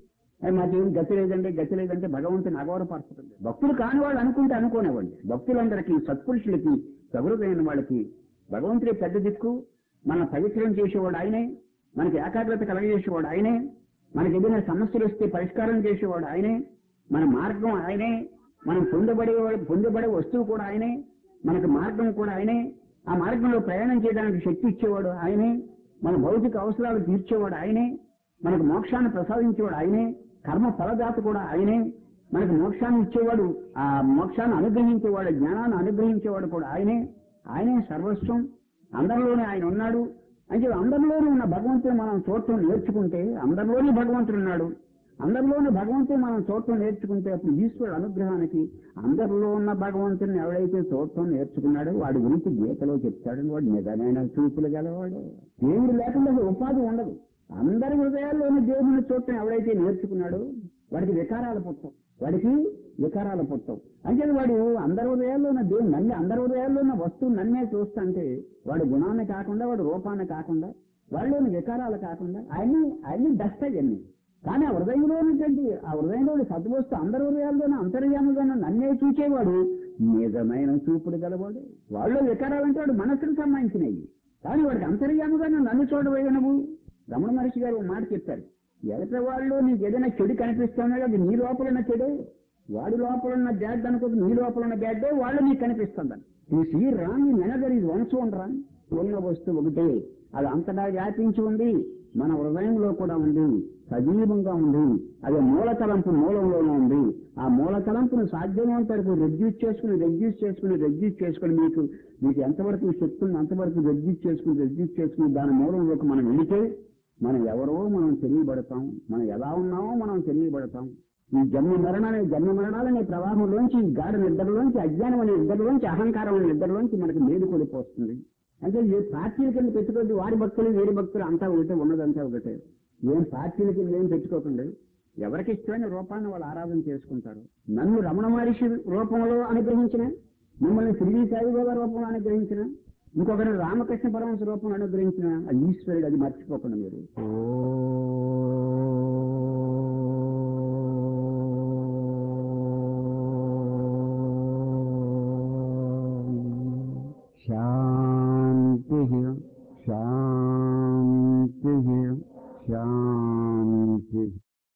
ఏ మాకేం గతి లేదండి గతి లేదంటే భగవంతుని అగౌరవపరచడం భక్తులు కాని వాళ్ళు అనుకుంటే అనుకోనివ్వండి భక్తులందరికీ సత్పురుషులకి సగృదైన వాళ్ళకి భగవంతుడే పెద్ద దిక్కు మన పవిత్రం చేసేవాడు ఆయనే మనకి ఏకాగ్రత కలగజేసేవాడు ఆయనే మనకి ఏదైనా సమస్యలు వస్తే పరిష్కారం చేసేవాడు ఆయనే మన మార్గం ఆయనే మనం పొందబడే పొందబడే వస్తువు కూడా ఆయనే మనకు మార్గం కూడా ఆయనే ఆ మార్గంలో ప్రయాణం చేయడానికి శక్తి ఇచ్చేవాడు ఆయనే మన భౌతిక అవసరాలు తీర్చేవాడు ఆయనే మనకు మోక్షాన్ని ప్రసాదించేవాడు ఆయనే కర్మ ఫలదాత కూడా ఆయనే మనకు మోక్షాన్ని ఇచ్చేవాడు ఆ మోక్షాన్ని అనుగ్రహించేవాడు జ్ఞానాన్ని అనుగ్రహించేవాడు కూడా ఆయనే ఆయనే సర్వస్వం అందరిలోనే ఆయన ఉన్నాడు అంటే అందరిలోనూ ఉన్న భగవంతుని మనం చూడటం నేర్చుకుంటే అందరిలోనే భగవంతుడు ఉన్నాడు అందరిలోని భగవంతుని మనం చూడటం నేర్చుకుంటే అప్పుడు ఈశ్వరుడు అనుగ్రహానికి అందరిలో ఉన్న భగవంతుని ఎవడైతే చూడటం నేర్చుకున్నాడో వాడి గురించి గీతలో చెప్తాడని వాడు నిజమైన చూపులు గలవాడు దేవుడు లేకుండా అసలు ఉపాధి ఉండదు అందరి హృదయాల్లోని దేవుని చూడటం ఎవడైతే నేర్చుకున్నాడో వాడికి వికారాలు పుట్టవు వాడికి వికారాలు పుట్టవు అంటే వాడు అందరి హృదయాల్లో ఉన్న దేవుడు నన్ను అందరి హృదయాల్లో ఉన్న వస్తువు నన్నే చూస్తుంటే వాడు గుణాన్ని కాకుండా వాడు రూపాన్ని కాకుండా వాళ్ళలోని వికారాలు కాకుండా ఆయన్ని ఆయన్ని డస్ట్ అవన్నీ కానీ ఆ హృదయంలో ఉన్నటువంటి ఆ హృదయంలోని సద్వస్తు అందరి హృదయాల్లోనూ అంతర్యాముగా నన్నే చూచేవాడు నిజమైన చూపుడు గలవాడు వాళ్ళు వికారాలంటే వాడు మనసుకు సంబంధించినవి కానీ వాడికి అంతర్యాముగా నన్ను చూడబోయే నువ్వు రమణ మహర్షి గారు ఒక మాట చెప్పారు ఎదట వాళ్ళు నీకు ఏదైనా చెడు కనిపిస్తున్నా అది నీ లోపల ఉన్న చెడే వాడి లోపల ఉన్న బ్యాడ్ అనుకో నీ లోపల ఉన్న బ్యాడే వాళ్ళు నీకు కనిపిస్తుందని ఈ సీ రాంగ్ మెనగర్ ఇది వన్స్ వన్ రాంగ్ ఉన్న వస్తువు ఒకటే అది అంతటా వ్యాపించి ఉంది మన హృదయంలో కూడా ఉంది సజీవంగా ఉంది అది మూల తలంపు మూలంలోనే ఉంది ఆ మూల తలంపును సాధ్యమైనంత వరకు రెడ్యూస్ చేసుకుని రెడ్యూస్ చేసుకుని రెడ్యూస్ చేసుకుని మీకు మీకు ఎంతవరకు శక్తి ఉంది అంతవరకు రెడ్యూస్ చేసుకుని రెడ్యూస్ చేసుకుని దాని మూలంలోకి మనం వెళితే మనం ఎవరో మనం తెలియబడతాం మనం ఎలా ఉన్నామో మనం తెలియబడతాం ఈ జన్మ మరణాలనే జన్మ మరణాలనే ప్రవాహంలోంచి ఈ గాఢ నిద్రలోంచి అజ్ఞానం అనే నిద్రలోంచి అహంకారం అనే నిద్రలోంచి మనకి మేలుకొలిపోస్తుంది అంటే ఏ పార్టీల కింద పెట్టుకోవద్దు వారి భక్తులు వీరి భక్తులు అంతా ఒకటే ఉన్నదంతా ఒకటే ఏం పార్టీల కింద ఏం పెట్టుకోకండి ఎవరికి ఇష్టమైన రూపాన్ని వాళ్ళు ఆరాధన చేసుకుంటారు నన్ను రమణ మహర్షి రూపంలో అనుగ్రహించిన మిమ్మల్ని శ్రీ సాయిబాబా రూపంలో అనుగ్రహించిన ఇంకొకరిని రామకృష్ణ పరమహంస రూపంలో అనుగ్రహించిన ఆ ఈశ్వరుడు అది మర్చిపోకండి మీరు ఓ